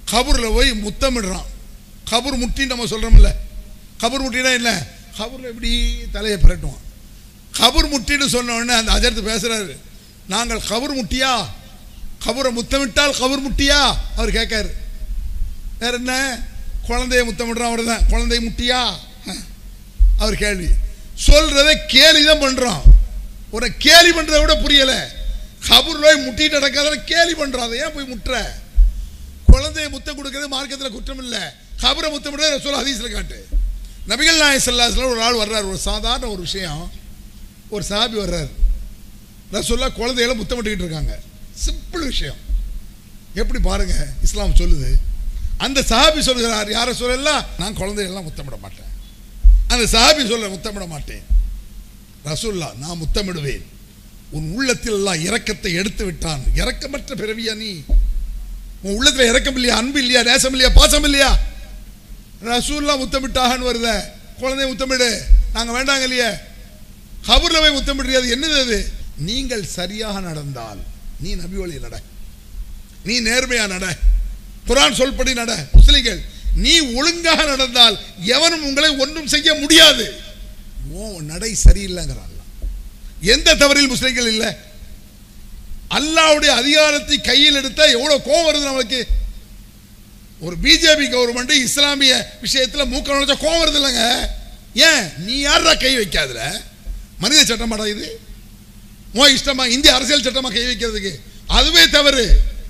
கபூரில் போய் முத்தமிடுறான் கபூர் முட்டின்னு நம்ம சொல்கிறோம்ல கபூர் முட்டினா என்ன கபூரில் எப்படி தலையை பிரட்டுவான் கபூர் முட்டின்னு சொன்ன உடனே அந்த அஜர்த்து பேசுகிறாரு நாங்கள் கபூர் முட்டியா கபூரை முத்தமிட்டால் கபூர் முட்டியா அவர் கேட்காரு வேற என்ன குழந்தைய முத்தமிடுறான் அவர் தான் குழந்தை முட்டியா அவர் கேள்வி சொல்றதை கேலி தான் பண்றான் உன்னை கேலி பண்றதை விட புரியல கபூர் போய் முட்டிட்டு நடக்காத கேலி பண்றான் அதை ஏன் போய் முட்டுற குழந்தைய முத்தம் கொடுக்கறது மார்க்கத்தில் குற்றம் இல்லை கபரை முத்தமிடுறது சொல்ல ஹதீஸ்ல காட்டு நபிகள் நாயக் ஸல்லல்லாஹு ஒரு ஆள் வர்றார் ஒரு சாதாரண ஒரு விஷயம் ஒரு சாபி வர்றார் ரசூல்லா குழந்தைகளை முத்தமிட்டுக்கிட்டு இருக்காங்க சிம்பிள் விஷயம் எப்படி பாருங்க இஸ்லாம் சொல்லுது அந்த சஹாபி சொல்கிறார் யாரை சொல்லலாம் நான் குழந்தையெல்லாம் முத்தமிட மாட்டேன் அந்த சஹாபி சொல்ல முத்தமிட மாட்டேன் ரசூல்லா நான் முத்தமிடுவேன் உன் உள்ளத்தில் எல்லாம் இரக்கத்தை எடுத்து விட்டான் இரக்கமற்ற பிறவியா நீ உன் உள்ளத்துல இரக்கம் இல்லையா அன்பு இல்லையா நேசம் இல்லையா பாசம் இல்லையா ரசூல்லா முத்தமிட்டாகன்னு வருத குழந்தைய முத்தமிடு நாங்க வேண்டாங்க இல்லையே கபூர்ல போய் முத்தமிடுறியா அது என்னது அது நீங்கள் சரியாக நடந்தால் நீ நபி வழி நட நீ நேர்மையா நட குரான் சொல்படி நட முஸ்லிம்கள் நீ ஒழுங்காக நடந்தால் எவனும் உங்களை ஒன்றும் செய்ய முடியாது உன் நடை சரியில்லைங்கிறான் அல்லாஹ். எந்த தவறில் முஸ்லிம்கள் இல்லை அல்லாவுடைய அதிகாரத்தை கையில் எடுத்தா எவ்வளவு கோவம் வருது நமக்கு ஒரு பிஜேபி கவர்மெண்ட் இஸ்லாமிய விஷயத்துல மூக்க நுழைச்சா கோவம் வருது இல்லைங்க ஏன் நீ யாரா கை வைக்காதுல மனித சட்டமாடா இது உன் இஷ்டமா இந்திய அரசியல் சட்டமா கை வைக்கிறதுக்கு அதுவே தவறு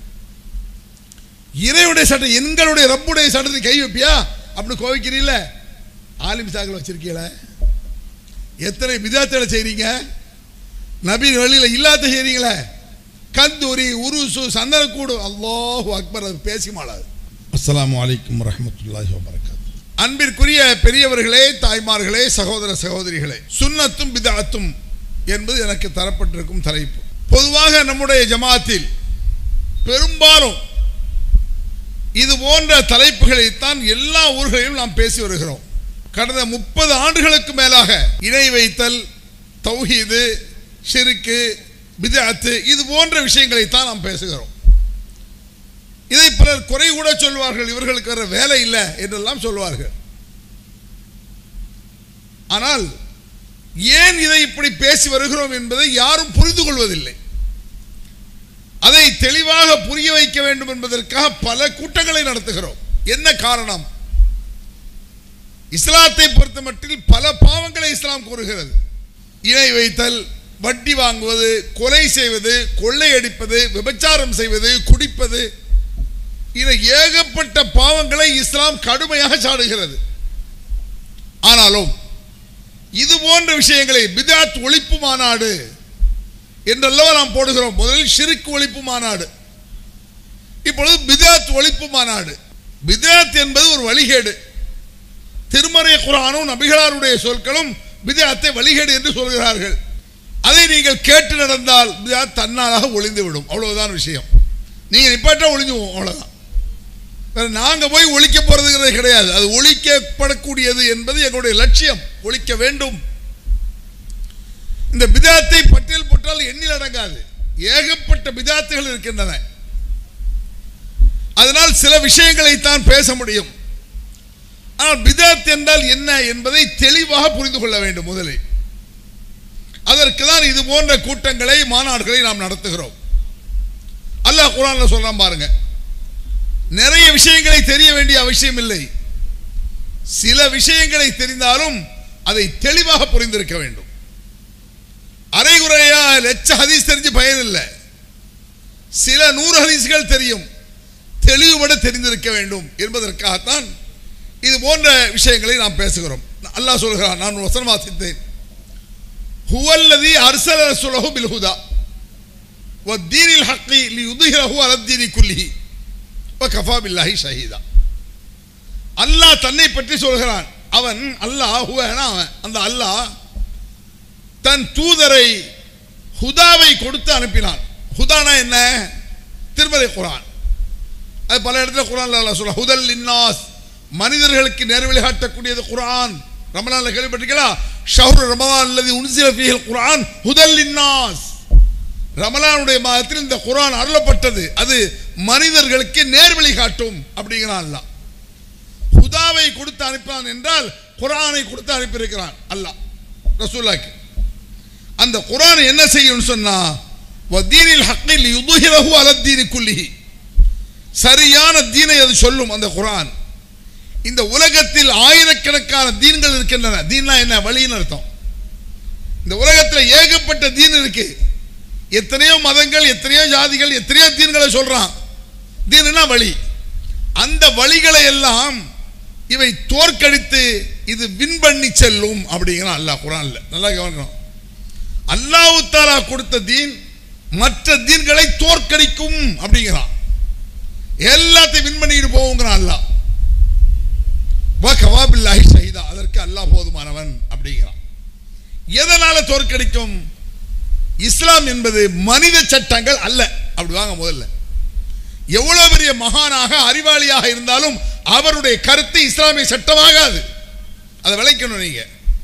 இறையுடைய சட்டம் எங்களுடைய ரப்புடைய சட்டத்தை கை வைப்பியா அப்படின்னு கோவிக்கிறீல்ல ஆலிம் சாக்கள் வச்சிருக்கீங்கள எத்தனை விதாத்தலை செய்றீங்க நபி வழியில் இல்லாத செய்றீங்களே கந்தூரி உருசு சந்தனக்கூடு அல்லாஹு அக்பர் அது பேசி மாளாது அஸ்ஸலாமு அலைக்கும் வரஹ்மத்துல்லாஹி வபரகாத்து அன்பிற்குரிய பெரியவர்களே தாய்மார்களே சகோதர சகோதரிகளே சுன்னத்தும் பிதாத்தும் என்பது எனக்கு தரப்பட்டிருக்கும் தலைப்பு பொதுவாக நம்முடைய ஜமாத்தில் பெரும்பாலும் இது போன்ற தலைப்புகளைத்தான் எல்லா ஊர்களிலும் நாம் பேசி வருகிறோம் கடந்த முப்பது ஆண்டுகளுக்கு மேலாக இணை வைத்தல் தௌஹீது ஷிருக்கு பிதாத்து இது போன்ற விஷயங்களைத்தான் நாம் பேசுகிறோம் இதை பலர் குறை கூட சொல்வார்கள் இவர்களுக்கு வர வேலை இல்லை என்றெல்லாம் சொல்வார்கள் ஆனால் ஏன் இதை இப்படி பேசி வருகிறோம் என்பதை யாரும் புரிந்து கொள்வதில்லை அதை தெளிவாக புரிய வைக்க வேண்டும் என்பதற்காக பல கூட்டங்களை நடத்துகிறோம் என்ன காரணம் இஸ்லாத்தை பொறுத்த மட்டில் பல பாவங்களை இஸ்லாம் கூறுகிறது இணை வைத்தல் வட்டி வாங்குவது கொலை செய்வது கொள்ளையடிப்பது விபச்சாரம் செய்வது குடிப்பது இது ஏகப்பட்ட பாவங்களை இஸ்லாம் கடுமையாக சாடுகிறது ஆனாலும் இது போன்ற விஷயங்களை பிதாத் ஒழிப்பு மாநாடு என்றல்லவா நாம் போடுகிறோம் முதலில் ஷிருக்கு ஒழிப்பு மாநாடு இப்பொழுது பிதாத் ஒழிப்பு மாநாடு பிதாத் என்பது ஒரு வழிகேடு திருமறை குரானும் நபிகளாருடைய சொற்களும் பிதாத்தை வழிகேடு என்று சொல்கிறார்கள் அதை நீங்கள் கேட்டு நடந்தால் பிதாத் தன்னாலாக ஒளிந்து விடும் அவ்வளவுதான் விஷயம் நீங்க நிப்பாட்டா ஒளிஞ்சுவோம் அவ்வளவுதான் வேற நாங்க போய் ஒழிக்க போறதுங்கிறது கிடையாது அது ஒழிக்கப்படக்கூடியது என்பது எங்களுடைய லட்சியம் ஒழிக்க வேண்டும் இந்த பிதாத்தை பட்டியல் போட்டால் எண்ணில் அடங்காது ஏகப்பட்ட பிதாத்துகள் இருக்கின்றன அதனால் சில விஷயங்களை தான் பேச முடியும் ஆனால் பிதாத் என்றால் என்ன என்பதை தெளிவாக புரிந்து கொள்ள வேண்டும் முதலில் அதற்கு தான் இது போன்ற கூட்டங்களை மாநாடுகளை நாம் நடத்துகிறோம் அல்லாஹ் குரான்ல சொல்றான் பாருங்க நிறைய விஷயங்களை தெரிய வேண்டிய அவசியம் இல்லை சில விஷயங்களை தெரிந்தாலும் அதை தெளிவாக புரிந்திருக்க வேண்டும் அரைகுறையா லட்ச ஹதீஸ் தெரிஞ்சு பயன் இல்லை சில நூறு ஹதீஸ்கள் தெரியும் தெளிவுபட தெரிந்திருக்க வேண்டும் என்பதற்காகத்தான் இது போன்ற விஷயங்களை நாம் பேசுகிறோம் அல்லாஹ் சொல்கிறான் நான் ஒரு வசனம் வாசித்தேன் ஹுவல்லதி அர்சல ரசூலஹு பில் ஹுதா வத்தீனில் ஹக்கி லியுதுஹிரஹு அலத்தீனி குல்லிஹி வகஃபா பில்லாஹி ஷஹீதா அல்லாஹ் தன்னை பற்றி சொல்கிறான் அவன் அல்லாஹ் ஹுவனா அவன் அந்த அல்லாஹ் தன் தூதரை ஹுதாவை கொடுத்து அனுப்பினான் ஹுதானா என்ன திருமலை குரான் அது பல இடத்துல குரான்ல அல்லாஹ் சொல்ல ஹுதல் இன்னாஸ் மனிதர்களுக்கு நேர்வழி காட்டக்கூடியது குரான் ரமலான்ல கேள்விப்பட்டிருக்கீங்களா ஷஹ்ரு ரமலான் அல்லது உன்சில ஃபீஹில் குரான் ஹுதல் இன்னாஸ் ரமலானுடைய மாதத்தில் இந்த குரான் அருளப்பட்டது அது மனிதர்களுக்கு நேர்வழி காட்டும் அப்படிங்கிறான் அல்லாஹ் ஹுதாவை கொடுத்து அனுப்பினான் என்றால் குரானை கொடுத்து அனுப்பியிருக்கிறான் அல்லாஹ் ரசூலாக்கு அந்த குரான் என்ன செய்யும் சொன்னா வதீனில் ஹக்கில் யுதுஹிரஹு அலத்தீனி குல்லிஹி சரியான தீனை அது சொல்லும் அந்த குரான் இந்த உலகத்தில் ஆயிரக்கணக்கான தீன்கள் இருக்கின்றன தீன்னா என்ன வழின்னு அர்த்தம் இந்த உலகத்தில் ஏகப்பட்ட தீன் இருக்கு எத்தனையோ மதங்கள் எத்தனையோ ஜாதிகள் எத்தனையோ தீன்களை சொல்றான் தீனுனா வழி அந்த வழிகளை எல்லாம் இவை தோற்கடித்து இது வின் பண்ணி செல்லும் அப்படிங்கிறான் அல்லாஹ் குரான்ல நல்லா கவனிக்கணும் அல்லாஹ் தாலா கொடுத்த தீன் மற்ற தீன்களை தோற்கடிக்கும் அப்படிங்கிறான் எல்லாத்தையும் வின் பண்ணிட்டு போவோங்கிறான் அல்லாஹ் வா கவாபில்லாஹி ஷஹீதா அதற்கு அல்லாஹ் போதுமானவன் அப்படிங்கிறான் எதனால தோற்கடிக்கும் இஸ்லாம் என்பது மனித சட்டங்கள் அல்ல அப்படி வாங்க முதல்ல எவ்வளவு பெரிய மகானாக அறிவாளியாக இருந்தாலும் அவருடைய கருத்து இஸ்லாமிய சட்டமாகாது அதை விளைக்கணும் நீங்க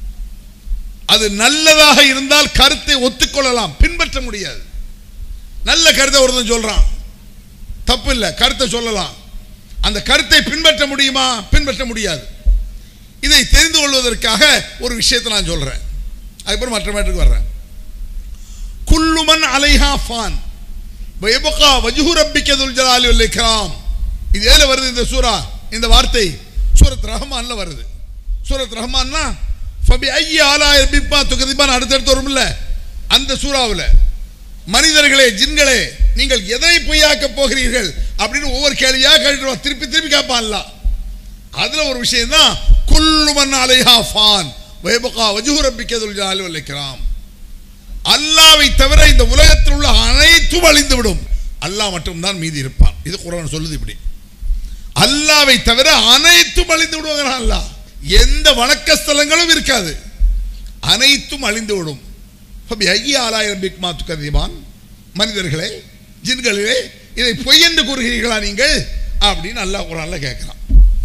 அது நல்லதாக இருந்தால் கருத்தை ஒத்துக்கொள்ளலாம் பின்பற்ற முடியாது நல்ல கருத்தை ஒருத்தன் சொல்றான் தப்பு இல்லை கருத்தை சொல்லலாம் அந்த கருத்தை பின்பற்ற முடியுமா பின்பற்ற முடியாது இதை தெரிந்து கொள்வதற்காக ஒரு விஷயத்தை நான் சொல்றேன் அதுக்கப்புறம் மற்ற மேட்டுக்கு வர்றேன் குல்லுமன் அலைஹா ஃபான் வயபகா வஜுஹு ரப்பிக்க துல் ஜலாலி வல் இக்ராம் இது ஏல வருது இந்த சூரா இந்த வார்த்தை சூரத் ரஹ்மான்ல வருது சூரத் ரஹ்மான்னா ஃபபி ஐய ஆலாய பிப்பா துகதிபான் அடுத்தடுத்து வரும்ல அந்த சூறாவில் மனிதர்களே ஜின்களே நீங்கள் எதை பொய்யாக்க போகிறீர்கள் அப்படின்னு ஒவ்வொரு கேள்வியா கேட்டுருவான் திருப்பி திருப்பி கேட்பான்ல அதுல ஒரு விஷயம் தான் குல்லுமன் அலைஹா ஃபான் வயபகா வஜுஹு ரப்பிக்க துல் ஜலாலி வல் இக்ராம் அல்லாவை தவிர இந்த உலகத்தில் உள்ள அனைத்தும் அழிந்து விடும் அல்லாஹ் மட்டும்தான் மீதி இருப்பான் இது குரான் சொல்லுது இப்படி அல்லாவை தவிர அனைத்தும் அழிந்து விடுவாங்க அல்லாஹ் எந்த வணக்க ஸ்தலங்களும் இருக்காது அனைத்தும் அழிந்து விடும் ஐயா ஆலாயிரம் பிக் மாத்து கதிவான் மனிதர்களே ஜின்களிலே இதை பொய் என்று கூறுகிறீர்களா நீங்கள் அப்படின்னு அல்லாஹ் குரான்ல கேட்கிறான்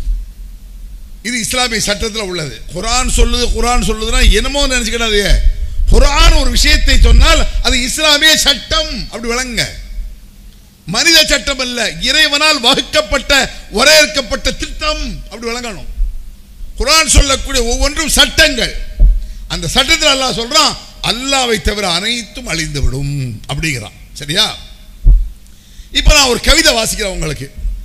இது இஸ்லாமிய சட்டத்தில் உள்ளது குரான் சொல்லுது குரான் சொல்லுதுன்னா என்னமோ நினைச்சுக்கிடாதே குரான் ஒரு விஷயத்தை சொன்னால் அது இஸ்லாமிய சட்டம் அப்படி விளங்க மனித சட்டம் அல்ல இறைவனால் வகுக்கப்பட்ட வரையறுக்கப்பட்ட திட்டம் அப்படி விளங்கணும் குரான் சொல்லக்கூடிய ஒவ்வொன்றும் சட்டங்கள் அந்த சட்டத்தில் அல்லாஹ் சொல்றான் அல்லாவை தவிர அனைத்தும் அழிந்து விடும் அப்படிங்கிறான் சரியா இப்போ நான் ஒரு கவிதை வாசிக்கிறேன் உங்களுக்கு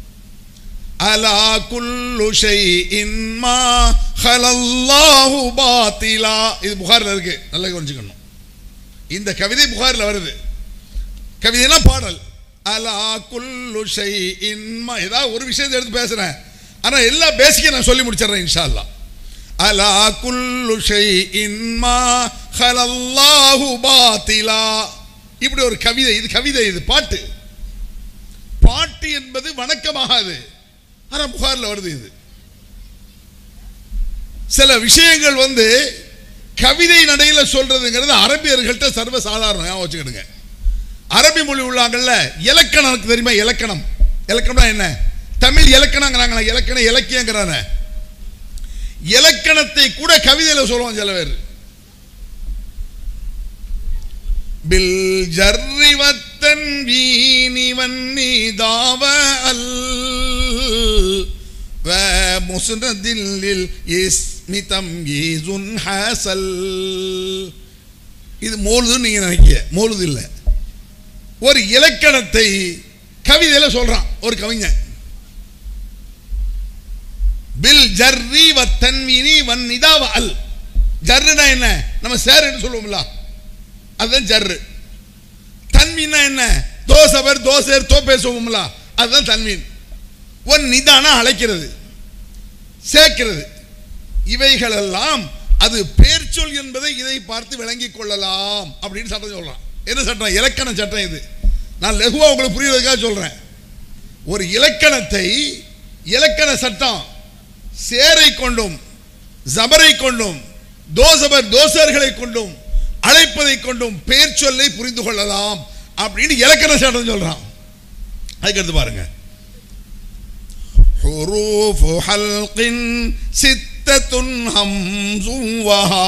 அலா குல்லு ஷைஇன் மா ஹலல்லாஹு பாத்திலா இது புகாரில் இருக்கு நல்லா கவனிச்சுக்கணும் இந்த கவிதை புகாரில் வருது கவிதைனா பாடல் அலா குல்லு ஷைஇன் மா ஏதாவது ஒரு விஷயத்தை எடுத்து பேசுறேன் ஆனா எல்லா பேசிக்க நான் சொல்லி முடிச்சிடுறேன் இன்ஷா அல்லாஹ் அலா குல்லு ஷைஇன் மா ஹலல்லாஹு பாத்திலா இப்படி ஒரு கவிதை இது கவிதை இது பாட்டு பாட்டு என்பது வணக்கமாகாது ஆனா புகார்ல வருது இது சில விஷயங்கள் வந்து கவிதை நடையில சொல்றதுங்கிறது அரபியர்கள்ட்ட சர்வ சாதாரணம் ஞாபகம் வச்சுக்கிடுங்க அரபி மொழி உள்ளாங்கல்ல இலக்கணம் எனக்கு தெரியுமா இலக்கணம் இலக்கணம்னா என்ன தமிழ் இலக்கணங்கிறாங்களா இலக்கணம் இலக்கியங்கிறான இலக்கணத்தை கூட கவிதையில சொல்லுவோம் சில பேர் பில் ஜர்ரி வத்தன் வீணி வன்னி தாவ அல் வ முஸ்னதில் இஸ்மி தம்யீசுன் ஹசல் இது மோலுதுன்னு நீங்க நினைக்க மோலுது இல்லை ஒரு இலக்கணத்தை கவிதையில சொல்றான் ஒரு கவிஞன் பில் ஜர்ரி வ தன்வினி வன் நிதாவ அல் ஜர்ருனா என்ன நம்ம சேருன்னு சொல்லுவோம்ல அதுதான் ஜர்ரு தன்மீன்னா என்ன தோசவர் தோசர் தோ பேசுவோம்ல அதுதான் தன்மீன் ஒன் நிதானா அழைக்கிறது சேர்க்கிறது இவைகளெல்லாம் அது பேர்ச்சொல் என்பதை இதை பார்த்து விளங்கிக் கொள்ளலாம் அப்படின்னு சட்டம் சொல்றான் என்ன சட்டம் இலக்கண சட்டம் இது நான் லகுவா உங்களுக்கு புரியுறதுக்காக சொல்றேன் ஒரு இலக்கணத்தை இலக்கண சட்டம் சேரை கொண்டும் ஜபரை கொண்டும் தோசபர் தோசர்களை கொண்டும் அழைப்பதை கொண்டும் பெயர் சொல்லை புரிந்து கொள்ளலாம் அப்படின்னு இலக்கண சட்டம் சொல்றான் அதுக்கு அடுத்து பாருங்க حروف حلق ستة همز وها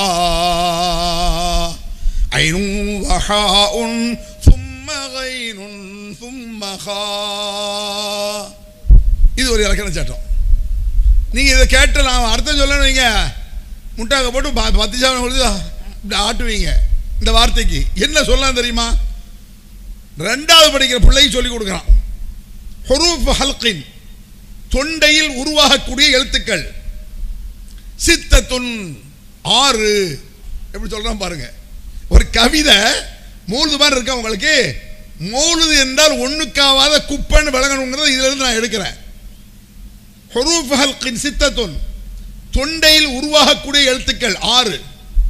عين وحاء ثم غين ثم அஹா இது ஒரு இலக்கண சட்டம் நீங்க இதை கேட்டு நான் அர்த்தம் சொல்லணும் நீங்க முட்டாக போட்டு ப- பத்து சாதம் கொடுத்து இப்படி ஆட்டுவீங்க இந்த வார்த்தைக்கு என்ன சொல்லலாம் தெரியுமா ரெண்டாவது படிக்கிற பிள்ளைக்கு சொல்லி கொடுக்குறான் ஹுரூஃப் ஹல்கின் தொண்டையில் உருவாகக்கூடிய எழுத்துக்கள் சித்தத்துன் ஆறு எப்படி சொல்றான் பாருங்க ஒரு கவிதை மூழுது மாதிரி இருக்கா உங்களுக்கு மூழுது என்றால் ஒண்ணுக்காவாத குப்பைன்னு விளங்கணுங்கிறத இதுல இருந்து நான் எடுக்கிறேன் ஹுரூஃப் ஹல்கின் சித்தத்துன் தொண்டையில் உருவாகக்கூடிய எழுத்துக்கள் ஆறு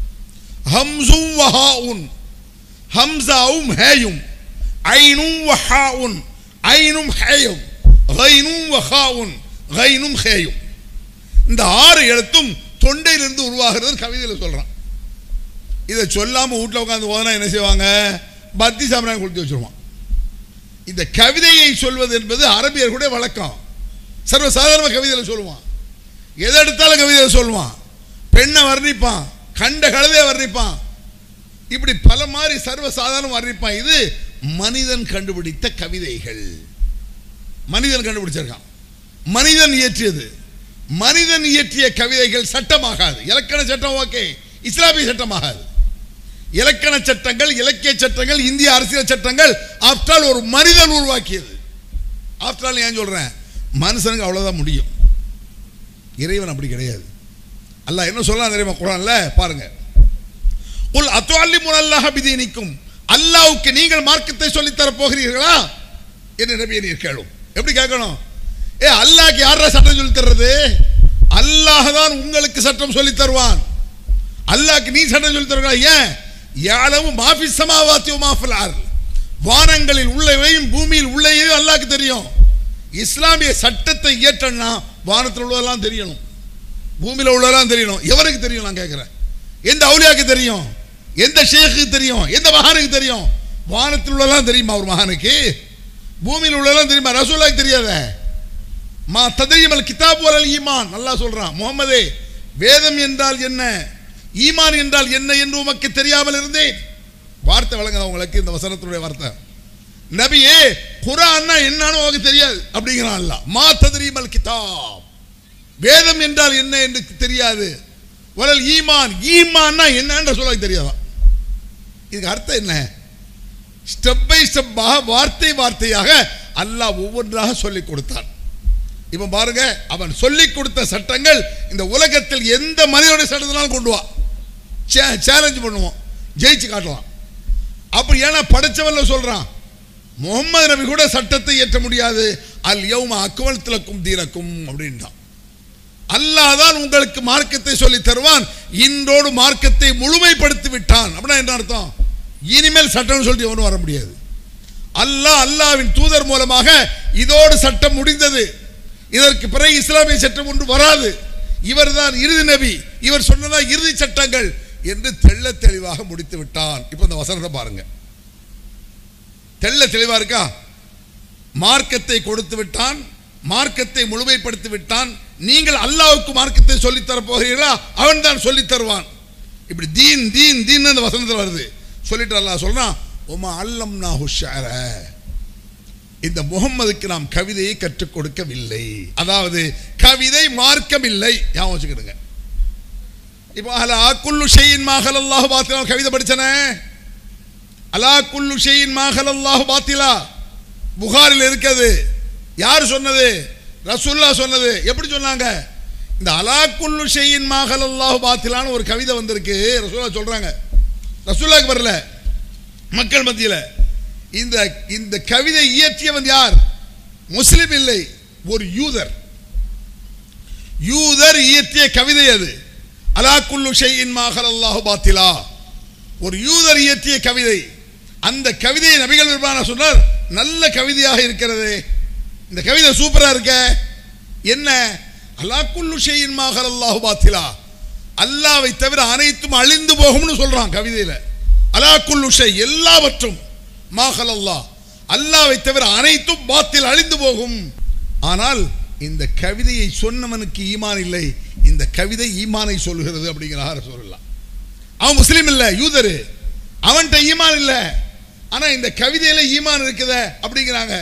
ஹம்சும் வஹாஉன் ஹம்சாவும் ஹேயும் ஐனும் வஹாஉன் ஐனும் ஹேயும் கைனும் வஹாஉன் கைனும் ஹேயும் இந்த ஆறு எழுத்தும் தொண்டையிலிருந்து உருவாகிறது கவிதையில் சொல்றான் இதை சொல்லாம வீட்டில் உட்காந்து போனா என்ன செய்வாங்க பத்தி சாம்பிராயம் கொடுத்து வச்சிருவான் இந்த கவிதையை சொல்வது என்பது அரபியர்களுடைய வழக்கம் சர்வசாதாரண கவிதையில் சொல்லுவான் எதை எடுத்தாலும் கவிதையில் சொல்லுவான் பெண்ணை வர்ணிப்பான் கண்ட கழுதையை வர்ணிப்பான் இப்படி பல மாதிரி சர்வசாதாரணம் வர்ணிப்பான் இது மனிதன் கண்டுபிடித்த கவிதைகள் மனிதன் கண்டுபிடிச்சிருக்கான் மனிதன் இயற்றியது மனிதன் இயற்றிய கவிதைகள் சட்டமாகாது இலக்கண சட்டம் ஓகே இஸ்லாமிய சட்டமாகாது இலக்கண சட்டங்கள் இலக்கிய சட்டங்கள் இந்திய அரசியல் சட்டங்கள் ஆஃப்டர் ஒரு மனிதன் உருவாக்கியது ஆஃப்டர் ஏன் சொல்றேன் மனுஷனுக்கு அவ்வளவுதான் முடியும் இறைவன் அப்படி கிடையாது அல்லாஹ் என்ன சொல்லலாம் தெரியுமா குரான்ல பாருங்க உல் அத்துஅல்லி முனல்லாஹ பிதீனிக்கும் அல்லாஹ்வுக்கு நீங்கள் மார்க்கத்தை சொல்லித் தர போகிறீர்களா என்று நபியை நீர் கேளும் எப்படி கேட்கணும் ஏ அல்லாஹ்க்கு யாரா சட்டம் சொல்லித் தர்றது அல்லாஹ் தான் உங்களுக்கு சட்டம் சொல்லித் தருவான் அல்லாஹ்க்கு நீ சட்டம் சொல்லித் தருவா ஏன் யாழவும் மாஃபி சமாவாத்தி மாஃபில் ஆர் வானங்களில் உள்ளவையும் பூமியில் உள்ளவையும் அல்லாஹ்க்கு தெரியும் இஸ்லாமிய சட்டத்தை இயற்றனா வானத்தில் உள்ளதெல்லாம் தெரியணும் பூமியில் உள்ளதெல்லாம் தெரியணும் எவருக்கு தெரியும் நான் கேட்குறேன் எந்த அவுலியாக்கு தெரியும் எந்த ஷேக்கு தெரியும் எந்த மகானுக்கு தெரியும் வானத்தில் உள்ளதெல்லாம் தெரியுமா ஒரு மகானுக்கு பூமியில் உள்ளதெல்லாம் தெரியுமா ரசூலாக்கு தெரியாத மா ததையமல் கிதாப் வரல் ஈமான் நல்லா சொல்றான் முகமதே வேதம் என்றால் என்ன ஈமான் என்றால் என்ன என்று உமக்கு தெரியாமல் இருந்தேன் வார்த்தை வழங்குதா உங்களுக்கு இந்த வசனத்துடைய வார்த்தை நபியே குரான்னா என்னன்னு உனக்கு தெரியாது அப்படிங்கிறான் அல்லாஹ் மா தத்ரீமல் கிதாப் வேதம் என்றால் என்ன என்று தெரியாது வரல் ஈமான் ஈமான்னா என்னன்ற சொல்ல தெரியாதா இதுக்கு அர்த்தம் என்ன ஸ்டெப் பை ஸ்டெப்பாக வார்த்தை வார்த்தையாக அல்லாஹ் ஒவ்வொன்றாக சொல்லிக் கொடுத்தான் இப்ப பாருங்க அவன் சொல்லிக் கொடுத்த சட்டங்கள் இந்த உலகத்தில் எந்த மனிதனுடைய சட்டத்தினாலும் கொண்டு வா சேலஞ்ச் பண்ணுவோம் ஜெயிச்சு காட்டலாம் அப்படி ஏன்னா படைச்சவன்ல சொல்றான் முகமது நபி கூட சட்டத்தை இயற்ற முடியாது அல் யௌம அக்மல் திலக்கும் தீனக்கும் அப்படின்றான் அல்லாஹ் தான் உங்களுக்கு மார்க்கத்தை சொல்லி தருவான் இன்றோடு மார்க்கத்தை முழுமைப்படுத்தி விட்டான் அப்படின்னா என்ன அர்த்தம் இனிமேல் சட்டம் சொல்லி எவனும் வர முடியாது அல்லாஹ் அல்லாவின் தூதர் மூலமாக இதோடு சட்டம் முடிந்தது இதற்கு பிறகு இஸ்லாமிய சட்டம் ஒன்று வராது இவர்தான் இறுதி நபி இவர் சொன்னதா இறுதி சட்டங்கள் என்று தெள்ள தெளிவாக முடித்து விட்டான் இப்போ இந்த வசனத்தை பாருங்க தெள்ள தெளிவா இருக்கா மார்க்கத்தை கொடுத்து விட்டான் மார்க்கத்தை முழுமைப்படுத்தி விட்டான் நீங்கள் அல்லாவுக்கு மார்க்கத்தை சொல்லித் தர போகிறீர்களா அவன் தான் சொல்லித் தருவான் இப்படி தீன் தீன் தீன் அந்த வசனத்தில் வருது சொல்லிட்டு அல்லாஹ் சொல்றான் உமா அல்லம் நாஹுஷார இந்த முகம்மதுக்கு நாம் கவிதையை கற்றுக் கொடுக்கவில்லை அதாவது கவிதை மார்க்கம் இல்லை ஞாபகம் வச்சுக்கிடுங்க இப்போ அலா குல்லு ஷெயின் மாஹல் அல்லாஹு பாத்திலா கவிதை படிச்சனே அலா குல்லு ஷெயின் மாஹல் அல்லாஹு பாத்திலா புகாரில் இருக்குது யார் சொன்னது ரசூல்லா சொன்னது எப்படி சொன்னாங்க இந்த அலா குல்லு ஷெயின் மாஹல் அல்லாஹு பாத்திலான்னு ஒரு கவிதை வந்திருக்கு ரசூல்லா சொல்றாங்க ரசூல்லாக்கு வரல மக்கள் மத்தியில் இந்த இந்த கவிதை இயற்றியவன் யார் முஸ்லிம் இல்லை ஒரு யூதர் யூதர் இயற்றிய கவிதை அது அலா குல்லு ஷையின் மாஹல் அல்லாஹு பாத்திலா ஒரு யூதர் இயற்றிய கவிதை அந்த கவிதையை நபிகள் பெருமான சொன்னார் நல்ல கவிதையாக இருக்கிறது இந்த கவிதை சூப்பரா இருக்க என்ன அலா குல்லு ஷையின் மாஹல் அல்லாஹு பாத்திலா அல்லாவை தவிர அனைத்தும் அழிந்து போகும்னு சொல்றான் கவிதையில அலா குல்லு ஷை எல்லாவற்றும் மாஹல் அல்லாஹ் அல்லாவை தவிர அனைத்தும் பாத்தில் அழிந்து போகும் ஆனால் இந்த கவிதையை சொன்னவனுக்கு ஈமான் இல்லை இந்த கவிதை ஈமானை சொல்கிறது அப்படிங்கிறார் சொல்லலாம் அவன் முஸ்லீம் இல்ல யூதரு அவன்கிட்ட ஈமான் இல்ல ஆனா இந்த கவிதையில ஈமான் இருக்குத அப்படிங்கிறாங்க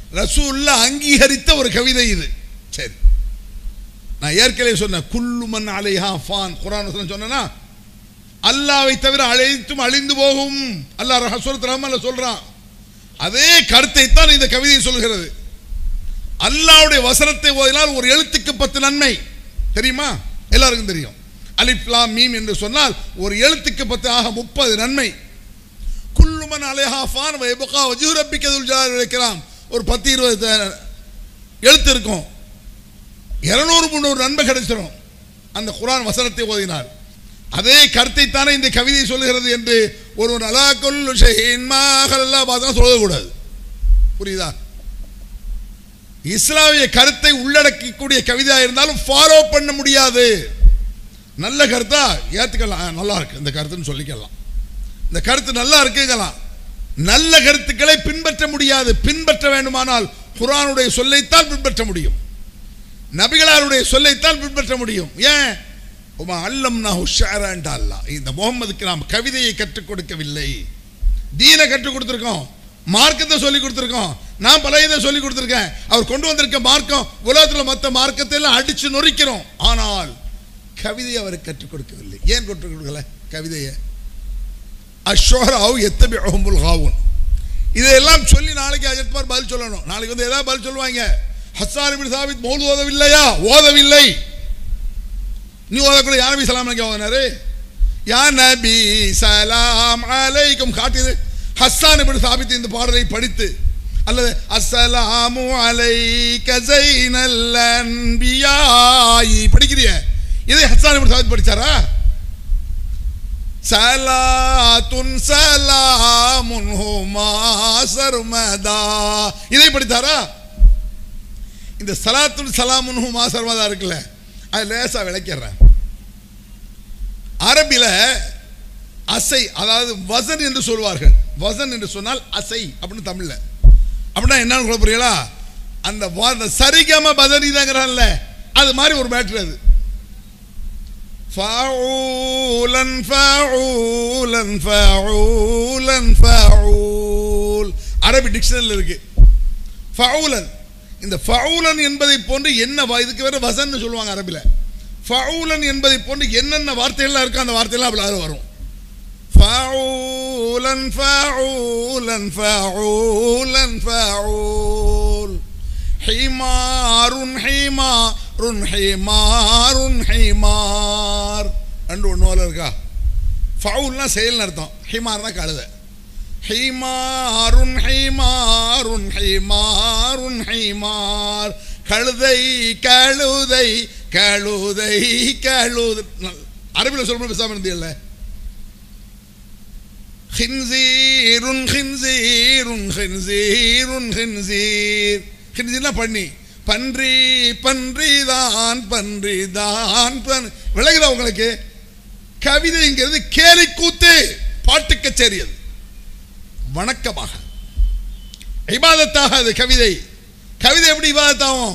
ரசூல்ல அங்கீகரித்த ஒரு கவிதை இது சரி நான் ஏற்கனவே சொன்னேன் குல்லுமன் அலைஹா ஃபான் குரான் வசனம் சொன்னேன்னா அல்லாவை தவிர அழைத்தும் அழிந்து போகும் அல்லாஹ் ரஹசூரத் ரஹ்மான்ல சொல்றான் அதே கருத்தை தான் இந்த கவிதை சொல்கிறது அல்லாஹ்வுடைய வசனத்தை ஓதினால் ஒரு எழுத்துக்கு பத்து நன்மை தெரியுமா எல்லாருக்கும் தெரியும் அலிஃப் லாம் மீம் என்று சொன்னால் ஒரு எழுத்துக்கு பத்து ஆக முப்பது நன்மை குல்லுமன் அலைஹா ஃபான் வயபகா வஜூ ரப்பிக்கதுல் ஜலால் வைக்கலாம் ஒரு பத்து இருபது த- எழுத்து இருக்கும் இருநூறு முந்நூறு நன்மை கிடைச்சிடும் அந்த குரான் வசனத்தை ஓதினார் அதே கருத்தை தானே இந்த கவிதை சொல்லுகிறது என்று ஒருவன் அலா கொல்லு ஷஹீன் மாஹல்லா பார்த்தா சொல்லக்கூடாது புரியுதா இஸ்லாமிய கருத்தை உள்ளடக்கக்கூடிய கவிதையாக இருந்தாலும் ஃபாலோ பண்ண முடியாது நல்ல கருத்தா ஏத்துக்கலாம் ஆ, நல்லா இருக்கு இந்த கருத்துன்னு சொல்லிக்கலாம் இந்த கருத்து நல்லா இருக்குங்கலாம் நல்ல கருத்துக்களை பின்பற்ற முடியாது பின்பற்ற வேண்டுமானால் குர்ஆனுடைய சொல்லைத்தான் பின்பற்ற முடியும் நபிகளாருடைய சொல்லைத்தான் பின்பற்ற முடியும் ஏன் உமா அல்லம் ஷாரான்டா அல்லாஹ் இந்த முகம்மதுக்கு நாம் கவிதையை கற்றுக் கொடுக்கவில்லை தீனை கற்றுக் கொடுத்துருக்கோம் மார்க்கத்தை சொல்லி கொடுத்துருக்கோம் நான் பல இதை சொல்லி கொடுத்துருக்கேன் அவர் கொண்டு வந்திருக்க மார்க்கம் உலகத்தில் மற்ற மார்க்கத்தை எல்லாம் அடிச்சு நொறிக்கிறோம் ஆனால் கவிதையை அவருக்கு கற்றுக் கொடுக்கவில்லை ஏன் கற்றுக் கொடுக்கல கவிதையை அஷோராவு எத்தபி அஹமுல் ஹாவுன் இதையெல்லாம் சொல்லி நாளைக்கு அஜத்மார் பதில் சொல்லணும் நாளைக்கு வந்து ஏதாவது பதில் சொல்லுவாங்க ஹஸ்ஸான் இப்னு சாபித் மௌல் ஓதவில்லையா ஓதவில்லை நீ ஓதக்கூட யா நபி சலாம் அலைக்கும் ஓதினாரு யா நபி சலாம் அலைக்கும் காட்டியது ஹஸ்ஸான் இப்னு சாபித் இந்த பாடலை படித்து அல்லது அஸ்ஸலாமு அலைக ஸைனல் அன்பியாயி படிக்கிறிய இதை ஹஸ்ஸான் இப்னு சாபித் படிச்சாரா சலாத்துன் சலாமுன் ஹுமா சர்மதா இதை படித்தாரா இந்த சலாத்துன் சலாமுன் ஹுமா சர்மதா இருக்குல்ல அது லேசா விளக்கிடுறேன் அரபில அசை அதாவது வசன் என்று சொல்வார்கள் வசன் என்று சொன்னால் அசை அப்படின்னு தமிழ்ல அப்படின்னா என்னன்னு சொல்ல புரியலா அந்த வ- அந்த சரிகம பதனிதாங்கிறான்ல அது மாதிரி ஒரு மேட்ரு அது فعولا فعولا فعولا فعول அரபி டிக்ஷனரியில் இருக்கு ஃபவுலன் இந்த ஃபவுலன் என்பதை போன்று என்ன வா- இதுக்கு வேற வசன்னு சொல்லுவாங்க அரபில ஃபவுலன் என்பதை போன்று என்னென்ன வார்த்தைகள்லாம் இருக்கோ அந்த வார்த்தையெல்லாம் அப்படி அதுல வரும் ஃபவுலன் ஃபவுலன் ஃபவுலன் ஃபவுல் ஹிமாருன் ஹிமாருன் ஹிமாருன் ஹிமார் ரெண்டு ஒன்று போல இருக்கா ஃபவுல்னா செயல்னு அர்த்தம் ஹிமார்னா கழுதை ஹிமாருன் ஹிமாருன் ஹிமாருன் ஹிமார் கழுதை கழுதை கழுதை கழுதை அரபியில் சொல்லணும் பேசாமல் இருந்தீங்கல்ல ஹின்சீருன் ஹின்சீருன் ஹின்சீருன் ஹின்சீர் ஹின்சீர்னா பண்ணி பன்றி பன்றி தான் பன்றி தான் பன் விளங்குதா உங்களுக்கு கவிதைங்கிறது கேலி கூத்து பாட்டு கச்சேரி அது வணக்கமாக இபாதத்தாக அது கவிதை கவிதை எப்படி இபாதத்தாகும்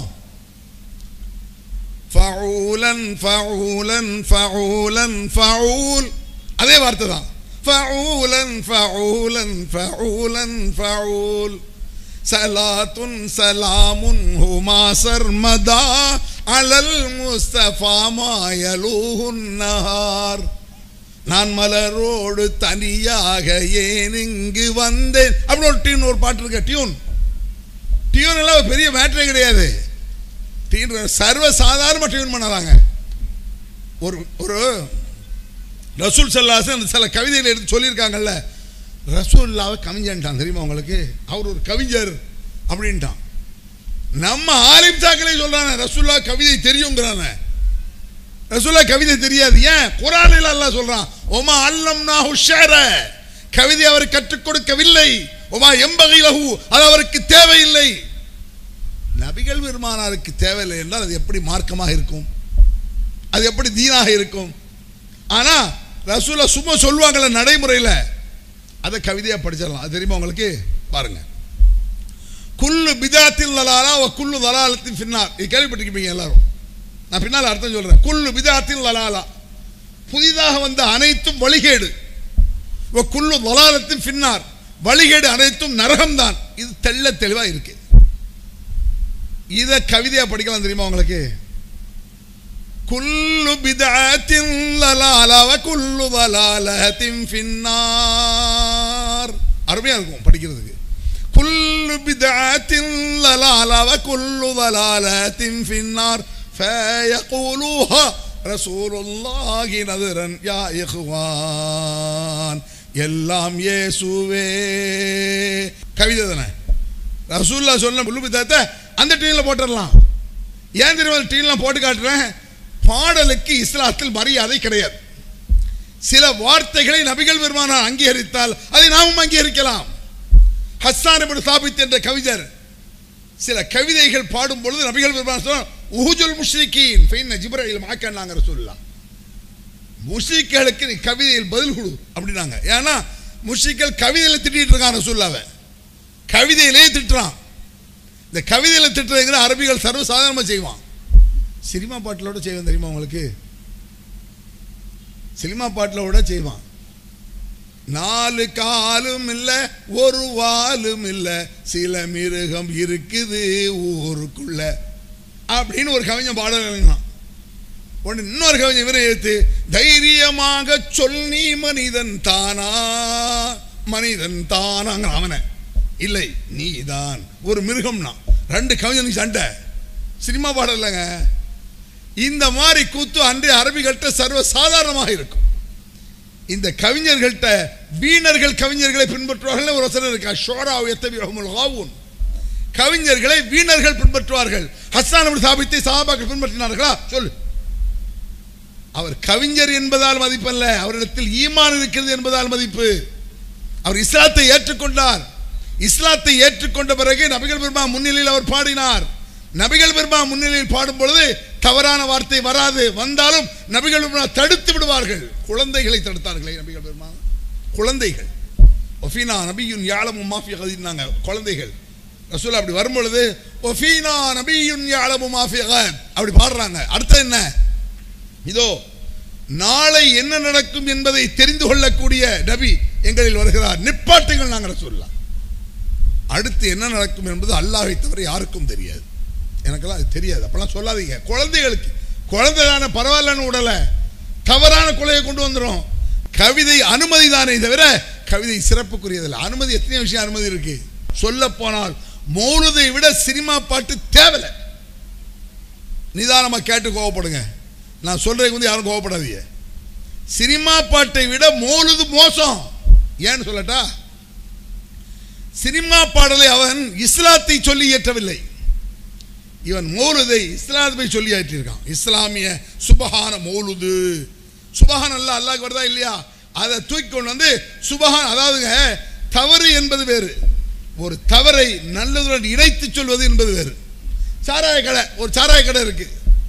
ஃபவுலன் ஃபவுலன் ஃபவுலன் ஃபவுல் அதே வார்த்தை தான் ஃபவுலன் ஃபவுலன் ஃபவுலன் ஃபவுல் சலாத்துன் சலாமுன் ஹுமா சர்மதா அலல் முஸ்தஃபா மாயலூஹுன் நஹார் நான் மலரோடு தனியாக ஏன் இங்கு வந்தேன் அப்படின்னு ஒரு டியூன் ஒரு பாட்டு இருக்க டியூன் டியூன் எல்லாம் ஒரு பெரிய மேட்டரே கிடையாது டியூன் சர்வ சாதாரண டியூன் பண்ணறாங்க ஒரு ஒரு ரசூல் சல்லாசன் அந்த சில கவிதைகளை எடுத்து சொல்லியிருக்காங்கல்ல ரசூல்லாவை கவிஞன்ட்டான் தெரியுமா உங்களுக்கு அவர் ஒரு கவிஞர் அப்படின்ட்டான் நம்ம ஆலிம் சாக்களே சொல்றானே ரசூல்லா கவிதை தெரியுங்கிறானே ரசூல்லா கவிதை தெரியாது ஏன் குரானில் அல்லாஹ் சொல்றான் ஒமா அல்லம்னா ஷேர கவிதை அவர் கற்றுக் கொடுக்கவில்லை ஒமா எம்பகை லஹு அது அவருக்கு தேவையில்லை நபிகள் பெருமானாருக்கு தேவையில்லை என்றால் அது எப்படி மார்க்கமாக இருக்கும் அது எப்படி தீனாக இருக்கும் ஆனா ரசூலா சும்மா சொல்லுவாங்கல்ல நடைமுறையில் அதை கவிதையா படிச்சிடலாம் அது தெரியுமா உங்களுக்கு பாருங்க குல்லு பிதாத்தில் லலாலா வ குல்லு தலாலத்தின் பின்னார் இது கேள்விப்பட்டிருப்பீங்க எல்லாரும் நான் பின்னால் அர்த்தம் சொல்றேன் குல்லு பிதாத்தில் லலாலா புதிதாக வந்த அனைத்தும் வழிகேடு வ குல்லு தலாலத்தின் பின்னார் வழிகேடு அனைத்தும் நரகம்தான் இது தெள்ள தெளிவா இருக்கு இதை கவிதையா படிக்கலாம் தெரியுமா உங்களுக்கு குல்லு பிதாத்தின் லலாலவ குல்லு வலாலத்தின் ஃபின்னார் அருமையா இருக்கும் படிக்கிறதுக்கு குல்லு பிதாத்தின் லலாலவ குல்லு வலாலத்தின் ஃபின்னார் ஃபயகூலுஹா ரசூலுல்லாஹி நதுரன் யா இஹ்வான் எல்லாம் இயேசுவே கவிதை தானே ரசூல்லா சொன்ன முழு பிதாத்தை அந்த டீனில் போட்டுடலாம் ஏன் தெரியுமா டீன்லாம் போட்டு காட்டுறேன் பாடலுக்கு இஸ்லாத்தில் மரியாதை கிடையாது சில வார்த்தைகளை நபிகள் பெருமானார் அங்கீகரித்தால் அதை நாமும் அங்கீகரிக்கலாம் ஹஸ்ஸான் இப்னு சாபித் என்ற கவிஞர் சில கவிதைகள் பாடும் பொழுது நபிகள் பெருமானார் சொன்னார் உஹுஜுல் முஷ்ரிகீன் ஃபைன் ஜிப்ரைல் மாக்கன்னாங்க ரசூலுல்லாஹ் முஷ்ரிக்களுக்கு நீ கவிதையில் பதில் கொடு அப்படின்னாங்க ஏன்னா முஷ்ரிக்கள் கவிதையில் திட்டிட்டு இருக்கான் ரசூல்லாவை கவிதையிலே திட்டுறான் இந்த கவிதையில் திட்டுறதுங்கிற அரபிகள் சர்வசாதாரணமாக செய்வான் சினிமா பாட்டிலோட செய்வான் தெரியுமா உங்களுக்கு சினிமா பாட்டிலோட செய்வான் நாலு காலும் இல்லை ஒரு வாலும் இல்லை சில மிருகம் இருக்குது ஊருக்குள்ள அப்படின்னு ஒரு கவிஞன் பாடல் எழுதினான் ஒன்று இன்னொரு கவிஞன் இவரை எடுத்து தைரியமாக சொல் நீ மனிதன் தானா மனிதன் தானாங்க அவனை இல்லை நீதான் ஒரு மிருகம்னா ரெண்டு கவிஞனுக்கு சண்டை சினிமா பாடல் இல்லைங்க இந்த மாதிரி கூத்து அன்றைய அரபிகள்கிட்ட சர்வ சாதாரணமாக இருக்கும் இந்த கவிஞர்கள்ட்ட வீணர்கள் கவிஞர்களை பின்பற்றுவார்கள் ஒரு வசனம் இருக்கு ஷோரா எத்தவின் கவிஞர்களை வீணர்கள் பின்பற்றுவார்கள் ஹஸ்ஸான் அப்னு சாபித்தை சஹாபாக்கள் பின்பற்றினார்களா சொல்லு அவர் கவிஞர் என்பதால் மதிப்பல்ல அவரிடத்தில் ஈமான் இருக்கிறது என்பதால் மதிப்பு அவர் இஸ்லாத்தை ஏற்றுக்கொண்டார் இஸ்லாத்தை ஏற்றுக்கொண்ட பிறகு நபிகள் பெருமா முன்னிலையில் அவர் பாடினார் நபிகள் பெருமா முன்னிலையில் பாடும் பொழுது தவறான வார்த்தை வராது வந்தாலும் நபிகள் பெருமா தடுத்து விடுவார்கள் குழந்தைகளை தடுத்தார்களே நபிகள் பெருமா குழந்தைகள் ஒஃபீனா நபியுன் யாழமும் மாஃபியா கதினாங்க குழந்தைகள் ரசூல் அப்படி வரும்பொழுது ஒஃபீனா நபியுன் யாழமும் மாஃபியா அப்படி பாடுறாங்க அடுத்து என்ன இதோ நாளை என்ன நடக்கும் என்பதை தெரிந்து கொள்ளக்கூடிய நபி எங்களில் வருகிறார் நிப்பாட்டுங்கள் நாங்கள் சொல்லலாம் அடுத்து என்ன நடக்கும் என்பது அல்லாஹை தவிர யாருக்கும் தெரியாது எனக்கெல்லாம் அது தெரியாது அப்பெல்லாம் சொல்லாதீங்க குழந்தைகளுக்கு குழந்தை தானே பரவாயில்லன்னு விடலை தவறான கொலையை கொண்டு வந்துடும் கவிதை அனுமதி தானே தவிர கவிதை சிறப்புக்குரியதில்லை அனுமதி எத்தனை விஷயம் அனுமதி இருக்கு சொல்ல போனால் மௌலுதை விட சினிமா பாட்டு தேவையில்லை நிதானமாக கேட்டு கோவப்படுங்க நான் சொல்றதுக்கு வந்து யாரும் கோவப்படாதீங்க சினிமா பாட்டை விட மோலுது மோசம் ஏன்னு சொல்லட்டா சினிமா பாடலை அவன் இஸ்லாத்தை சொல்லி இயற்றவில்லை இவன் மௌலுதை இஸ்லாத்தை சொல்லி ஏற்றிருக்கான் இஸ்லாமிய சுபஹான மௌலுது சுபஹான் அல்ல அல்லாஹ் வருதா இல்லையா அதை தூக்கி கொண்டு வந்து சுபஹான் அதாவதுங்க தவறு என்பது வேறு ஒரு தவறை நல்லதுடன் இணைத்து சொல்வது என்பது வேறு சாராய கடை ஒரு சாராய கடை இருக்கு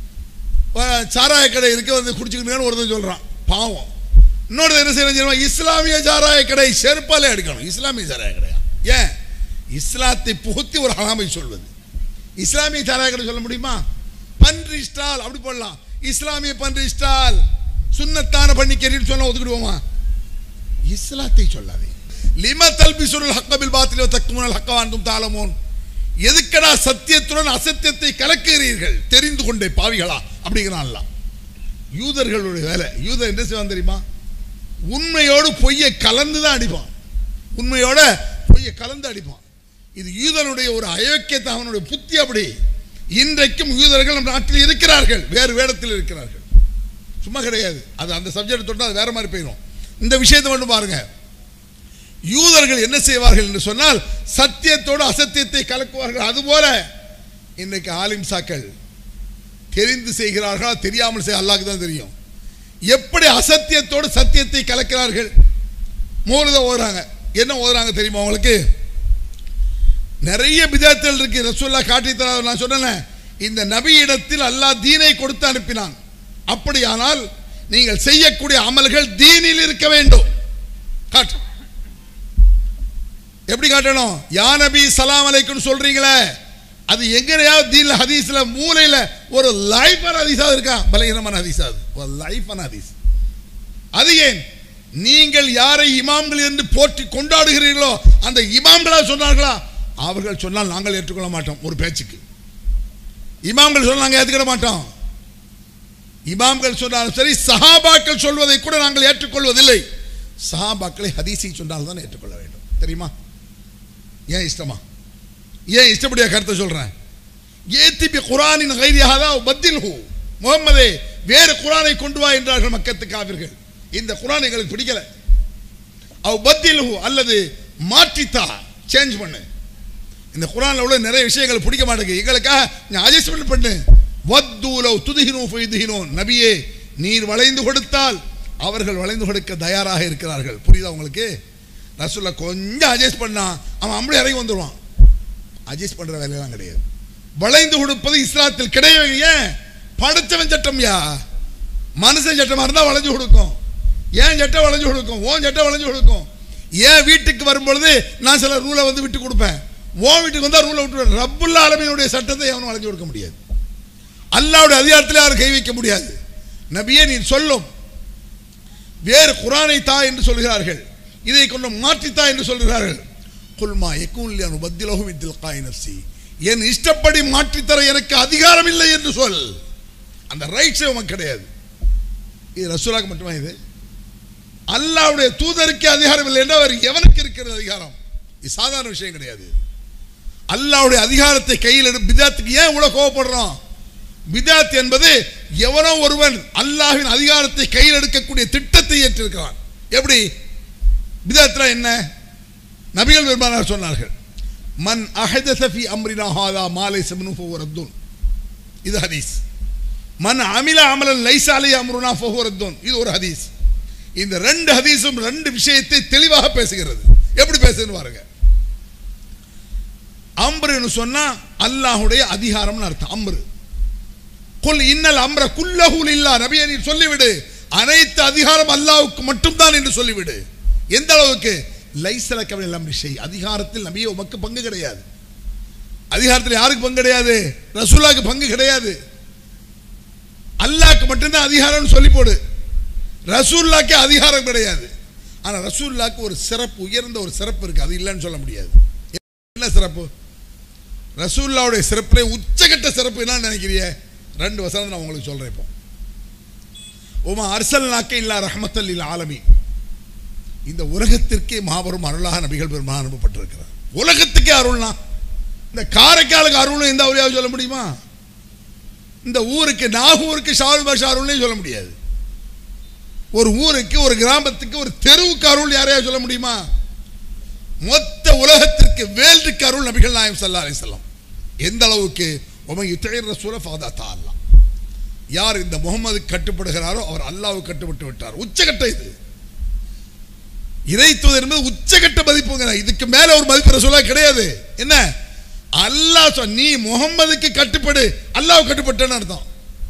சாராய கடை இருக்கு வந்து குடிச்சுக்கணும்னு ஒருத்தன் சொல்றான் பாவம் இன்னொரு என்ன செய்யணும் தெரியுமா? இஸ்லாமிய சாராய கடை செருப்பாலே எடுக்கணும் இஸ்லாமிய சாராய கடையா ஏன் இஸ்லாத்தை புகுத்தி ஒரு ஹலாமை சொல்வது இஸ்லாமிய சாராய கடை சொல்ல முடியுமா பன்றி ஸ்டால் அப்படி போடலாம் இஸ்லாமிய பன்றி ஸ்டால் சுன்னத்தான பண்ணிக்கிறீன்னு சொன்னா ஒதுக்கிடுவோமா இஸ்லாத்தை சொல்லாதே லிம தல்பிசுருல் ஹக்கபில் பாத்திலோ தக்குமுனல் ஹக்கவாண்டும் தாளமோன் எதுக்கடா சத்தியத்துடன் அசத்தியத்தை கலக்குகிறீர்கள் தெரிந்து கொண்டே பாவிகளா அப்படிங்கிறான்ல யூதர்களுடைய வேலை யூதர் என்ன செய்வான் தெரியுமா உண்மையோடு பொய்யை கலந்து தான் அடிப்பான் உண்மையோட பொய்யை கலந்து அடிப்பான் இது யூதனுடைய ஒரு அயோக்கியத்தை அவனுடைய புத்தி அப்படி இன்றைக்கும் யூதர்கள் நம் நாட்டில் இருக்கிறார்கள் வேறு வேடத்தில் இருக்கிறார்கள் சும்மா கிடையாது அது அந்த சப்ஜெக்ட் தொட்டா அது வேற மாதிரி போயிடும் இந்த விஷயத்தை மட்டும் பாருங்க யூதர்கள் என்ன செய்வார்கள் என்று சொன்னால் சத்தியத்தோடு அசத்தியத்தை கலக்குவார்கள் அதுபோல இன்றைக்கு ஆலிம் சாக்கள் தெரிந்து செய்கிறார்களா தெரியாமல் செய்ய அல்லாஹ்க்கு தான் தெரியும் எப்படி அசத்தியத்தோடு சத்தியத்தை கலக்கிறார்கள் மூலத ஓதுறாங்க என்ன ஓதுறாங்க தெரியுமா உங்களுக்கு நிறைய பிதத்தில் இருக்கு ரசூல்லா காட்டி தர நான் சொன்னேன் இந்த நபியிடத்தில் அல்லாஹ் தீனை கொடுத்து அனுப்பினான் அப்படியானால் நீங்கள் செய்யக்கூடிய அமல்கள் தீனில் இருக்க வேண்டும் காட்டு எப்படி காட்டணும் யா நபி சலாம் அலைக்கும் சொல்றீங்களே அது எங்கனையாவது தீன்ல ஹதீஸ்ல மூலையில ஒரு லைஃபான ஹதீஸா இருக்கா பலகீனமான ஹதீஸா அது ஒரு லைஃபான ஹதீஸ் அது ஏன் நீங்கள் யாரை இமாம்கள் என்று போற்றி கொண்டாடுகிறீர்களோ அந்த இமாம்களா சொன்னார்களா அவர்கள் சொன்னால் நாங்கள் ஏற்றுக்கொள்ள மாட்டோம் ஒரு பேச்சுக்கு இமாம்கள் சொல்ல நாங்கள் ஏற்றுக்கிட மாட்டோம் இமாம்கள் சொன்னாலும் சரி சஹாபாக்கள் சொல்வதை கூட நாங்கள் ஏற்றுக்கொள்வதில்லை சஹாபாக்களை ஹதீஸை சொன்னால் தான் ஏற்றுக்கொள்ள வேண்டும் தெரியுமா ஏன் இஷ்டமா ஏன் இஷ்டப்படியா கருத்தை சொல்றேன் ஏத்திபி குரானின் கைதியாக பத்தில் ஹூ முகம்மதே வேறு குரானை கொண்டு வா என்றார்கள் மக்கத்து காவிர்கள் இந்த குரான் எங்களுக்கு பிடிக்கல அவ் பத்தில் ஹூ அல்லது மாற்றித்தா சேஞ்ச் பண்ணு இந்த குரான்ல உள்ள நிறைய விஷயங்கள் பிடிக்க மாட்டேங்குது எங்களுக்காக நீ அட்ஜஸ்ட்மெண்ட் பண்ணு வத்தூலவ் துதுகினோ ஃபைதுகினோ நபியே நீர் வளைந்து கொடுத்தால் அவர்கள் வளைந்து கொடுக்க தயாராக இருக்கிறார்கள் புரியுதா உங்களுக்கு ரசூல்லா கொஞ்சம் அட்ஜஸ்ட் பண்ணா அவன் அப்படி இறங்கி வந்துடுவான் அட்ஜஸ்ட் பண்ற வேலையெல்லாம் கிடையாது வளைந்து கொடுப்பது இஸ்லாத்தில் கிடையவே ஏன் படைச்சவன் சட்டம்யா மனுஷன் சட்டமா இருந்தா வளைஞ்சு கொடுக்கும் ஏன் சட்டம் வளைஞ்சு கொடுக்கும் ஓன் சட்டம் வளைஞ்சு கொடுக்கும் ஏன் வீட்டுக்கு வரும்பொழுது நான் சில ரூலை வந்து விட்டு கொடுப்பேன் ஓன் வீட்டுக்கு வந்தா ரூலை விட்டு ரப்புல்லா ஆலமீனுடைய சட்டத்தை எவனும் வளைஞ்சு கொடுக்க முடியாது அல்லாவுடைய அதிகாரத்தில் யாரும் கை வைக்க முடியாது நபியே நீ சொல்லும் வேறு குரானை தா என்று சொல்கிறார்கள் இதை கொண்டு மாற்றித்தா என்று சொல்கிறார்கள் குல்மா எக்கூல்யானு பத்திலகும் இத்தில் காய் நப்சி என் இஷ்டப்படி மாற்றித்தர எனக்கு அதிகாரம் இல்லை என்று சொல் அந்த ரைட்ஸே உனக்கு கிடையாது இது ரசூலாக்கு மட்டுமா இது அல்லாவுடைய தூதருக்கு அதிகாரம் இல்லை என்றால் வேறு எவனுக்கு இருக்கிறது அதிகாரம் இது சாதாரண விஷயம் கிடையாது அல்லாவுடைய அதிகாரத்தை கையில் எடு பிதாத்துக்கு ஏன் இவ்வளவு கோவப்படுறோம் பிதாத் என்பது எவனோ ஒருவன் அல்லாஹ்வின் அதிகாரத்தை கையில் எடுக்கக்கூடிய திட்டத்தை ஏற்றிருக்கிறான் எப்படி பிதாத்ரா என்ன நபிகள் பெருமானார் சொன்னார்கள் மன் அஹதஸ ஃபி அம்ரினா ஹாதா மாலை சம்னு ஃபஹுரத்துன் இது ஹதீஸ் மன் அமில அமலன் லைஸ அலை அம்ருனா ஃபஹுரத்துன் இது ஒரு ஹதீஸ் இந்த ரெண்டு ஹதீஸும் ரெண்டு விஷயத்தை தெளிவாக பேசுகிறது எப்படி பேசுதுன்னு பாருங்க அம்ருன்னு சொன்னா அல்லாஹ்வுடைய அதிகாரம்னு அர்த்தம் அம்ரு குல் இன்னல் அம்ர குல்லஹுல் இல்லா நபியை நீ சொல்லிவிடு அனைத்து அதிகாரம் அல்லாஹ்வுக்கு மட்டும்தான் என்று சொல்லிவிடு எந்த அளவுக்கு லைசல கவலை விஷய் அதிகாரத்தில் நபியே உமக்கு பங்கு கிடையாது அதிகாரத்தில் யாருக்கு பங்கு கிடையாது ரசூலாக்கு பங்கு கிடையாது அல்லாஹ்க்கு மட்டும்தான் அதிகாரம்னு சொல்லி போடு ரசூல்லாக்கு அதிகாரம் கிடையாது ஆனா ரசூல்லாக்கு ஒரு சிறப்பு உயர்ந்த ஒரு சிறப்பு இருக்கு அது இல்லைன்னு சொல்ல முடியாது என்ன சிறப்பு ரசூல்லாவுடைய சிறப்புல உச்சகட்ட சிறப்பு என்னன்னு நினைக்கிறிய ரெண்டு வசனம் நான் உங்களுக்கு சொல்றேன் இப்போ உமா அர்சல் நாக்க இல்லா ரஹமத்தல் இல்ல ஆலமி இந்த உலகத்திற்கே மாபெரும் அருளாக நபிகள் பெருமான் அனுப்பப்பட்டிருக்கிறார் உலகத்துக்கே அருள்னா இந்த காரைக்காலுக்கு அருள்னு எந்த அவரையாவது சொல்ல முடியுமா இந்த ஊருக்கு நாகூருக்கு ஷாருல் பாஷா அருள்னே சொல்ல முடியாது ஒரு ஊருக்கு ஒரு கிராமத்துக்கு ஒரு தெருவுக்கு அருள் யாரையாவது சொல்ல முடியுமா மொத்த உலகத்திற்கு வேல்டுக்கு அருள் நபிகள் நாயம் சல்லா அலிசல்லாம் எந்த அளவுக்கு உமை யுத்தைர் ரசூல ஃபாதா தால்லா யார் இந்த முகமது கட்டுப்படுகிறாரோ அவர் அல்லாஹ்வுக்கு கட்டுப்பட்டு விட்டார் உச்சகட்ட இது இறைத்துவது என்பது உச்சகட்ட மதிப்புங்க இதுக்கு மேல ஒரு மதிப்பு ரசூலா கிடையாது என்ன அல்லாஹ் சொல் நீ முகம்மதுக்கு கட்டுப்படு அல்லாஹ் கட்டுப்பட்டேன்னு அர்த்தம்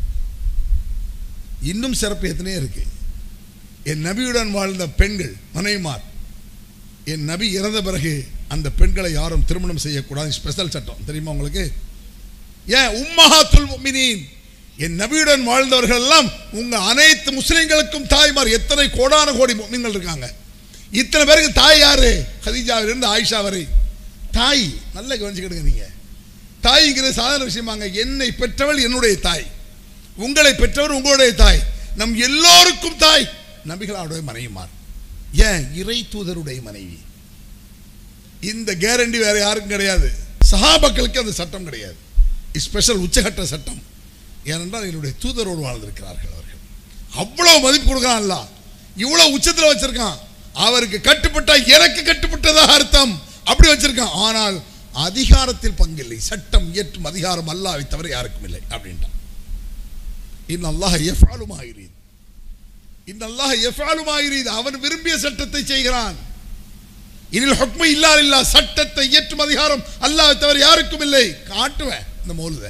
இன்னும் சிறப்பு எத்தனையோ இருக்கு என் நபியுடன் வாழ்ந்த பெண்கள் மனைவிமார் என் நபி இறந்த பிறகு அந்த பெண்களை யாரும் திருமணம் செய்யக்கூடாது ஸ்பெஷல் சட்டம் தெரியுமா உங்களுக்கு ஏன் உம்மஹாத்துல் முஃமினீன் என் நபியுடன் வாழ்ந்தவர்கள் எல்லாம் உங்க அனைத்து முஸ்லிம்களுக்கும் தாய்மார் எத்தனை கோடான கோடி முஸ்லிம்கள் இருக்காங்க இத்தனை பேருக்கு தாய் யாரு ஹதீஜாவிலிருந்து ஆயிஷா வரை தாய் நல்ல கவனிச்சுக்கிடுங்க நீங்க தாய்ங்கிறது சாதாரண விஷயமாங்க என்னை பெற்றவள் என்னுடைய தாய் உங்களை பெற்றவர் உங்களுடைய தாய் நம் எல்லோருக்கும் தாய் நபிகளாருடைய மனைவிமார் ஏன் இறை தூதருடைய மனைவி இந்த கேரண்டி வேற யாருக்கும் கிடையாது சஹாபாக்களுக்கு அந்த சட்டம் கிடையாது ஸ்பெஷல் உச்சகட்ட சட்டம் ஏனென்றால் என்னுடைய தூதரோடு வாழ்ந்திருக்கிறார்கள் அவர்கள் அவ்வளவு மதிப்பு கொடுக்குறான்ல இவ்வளவு உச்சத்தில் வச்சிருக்கான் அவருக்கு கட்டுப்பட்டா எனக்கு கட்டுப்பட்டதாக அர்த்தம் அப்படி வச்சிருக்கான் ஆனால் அதிகாரத்தில் பங்கில்லை சட்டம் இயற்றும் அதிகாரம் அல்லாவை தவிர யாருக்கும் இல்லை அப்படின்ட்டான் இன் அல்லாஹ் எஃபாலுமா யுரீத் இன் அல்லாஹ் எஃபாலுமா யுரீத் அவன் விரும்பிய சட்டத்தை செய்கிறான் இதில் ஹுக்மு இல்லா இல்லா சட்டத்தை இயற்றும் அதிகாரம் அல்லாஹ் தவிர யாருக்கும் இல்லை காட்டுவேன் இந்த மௌலுத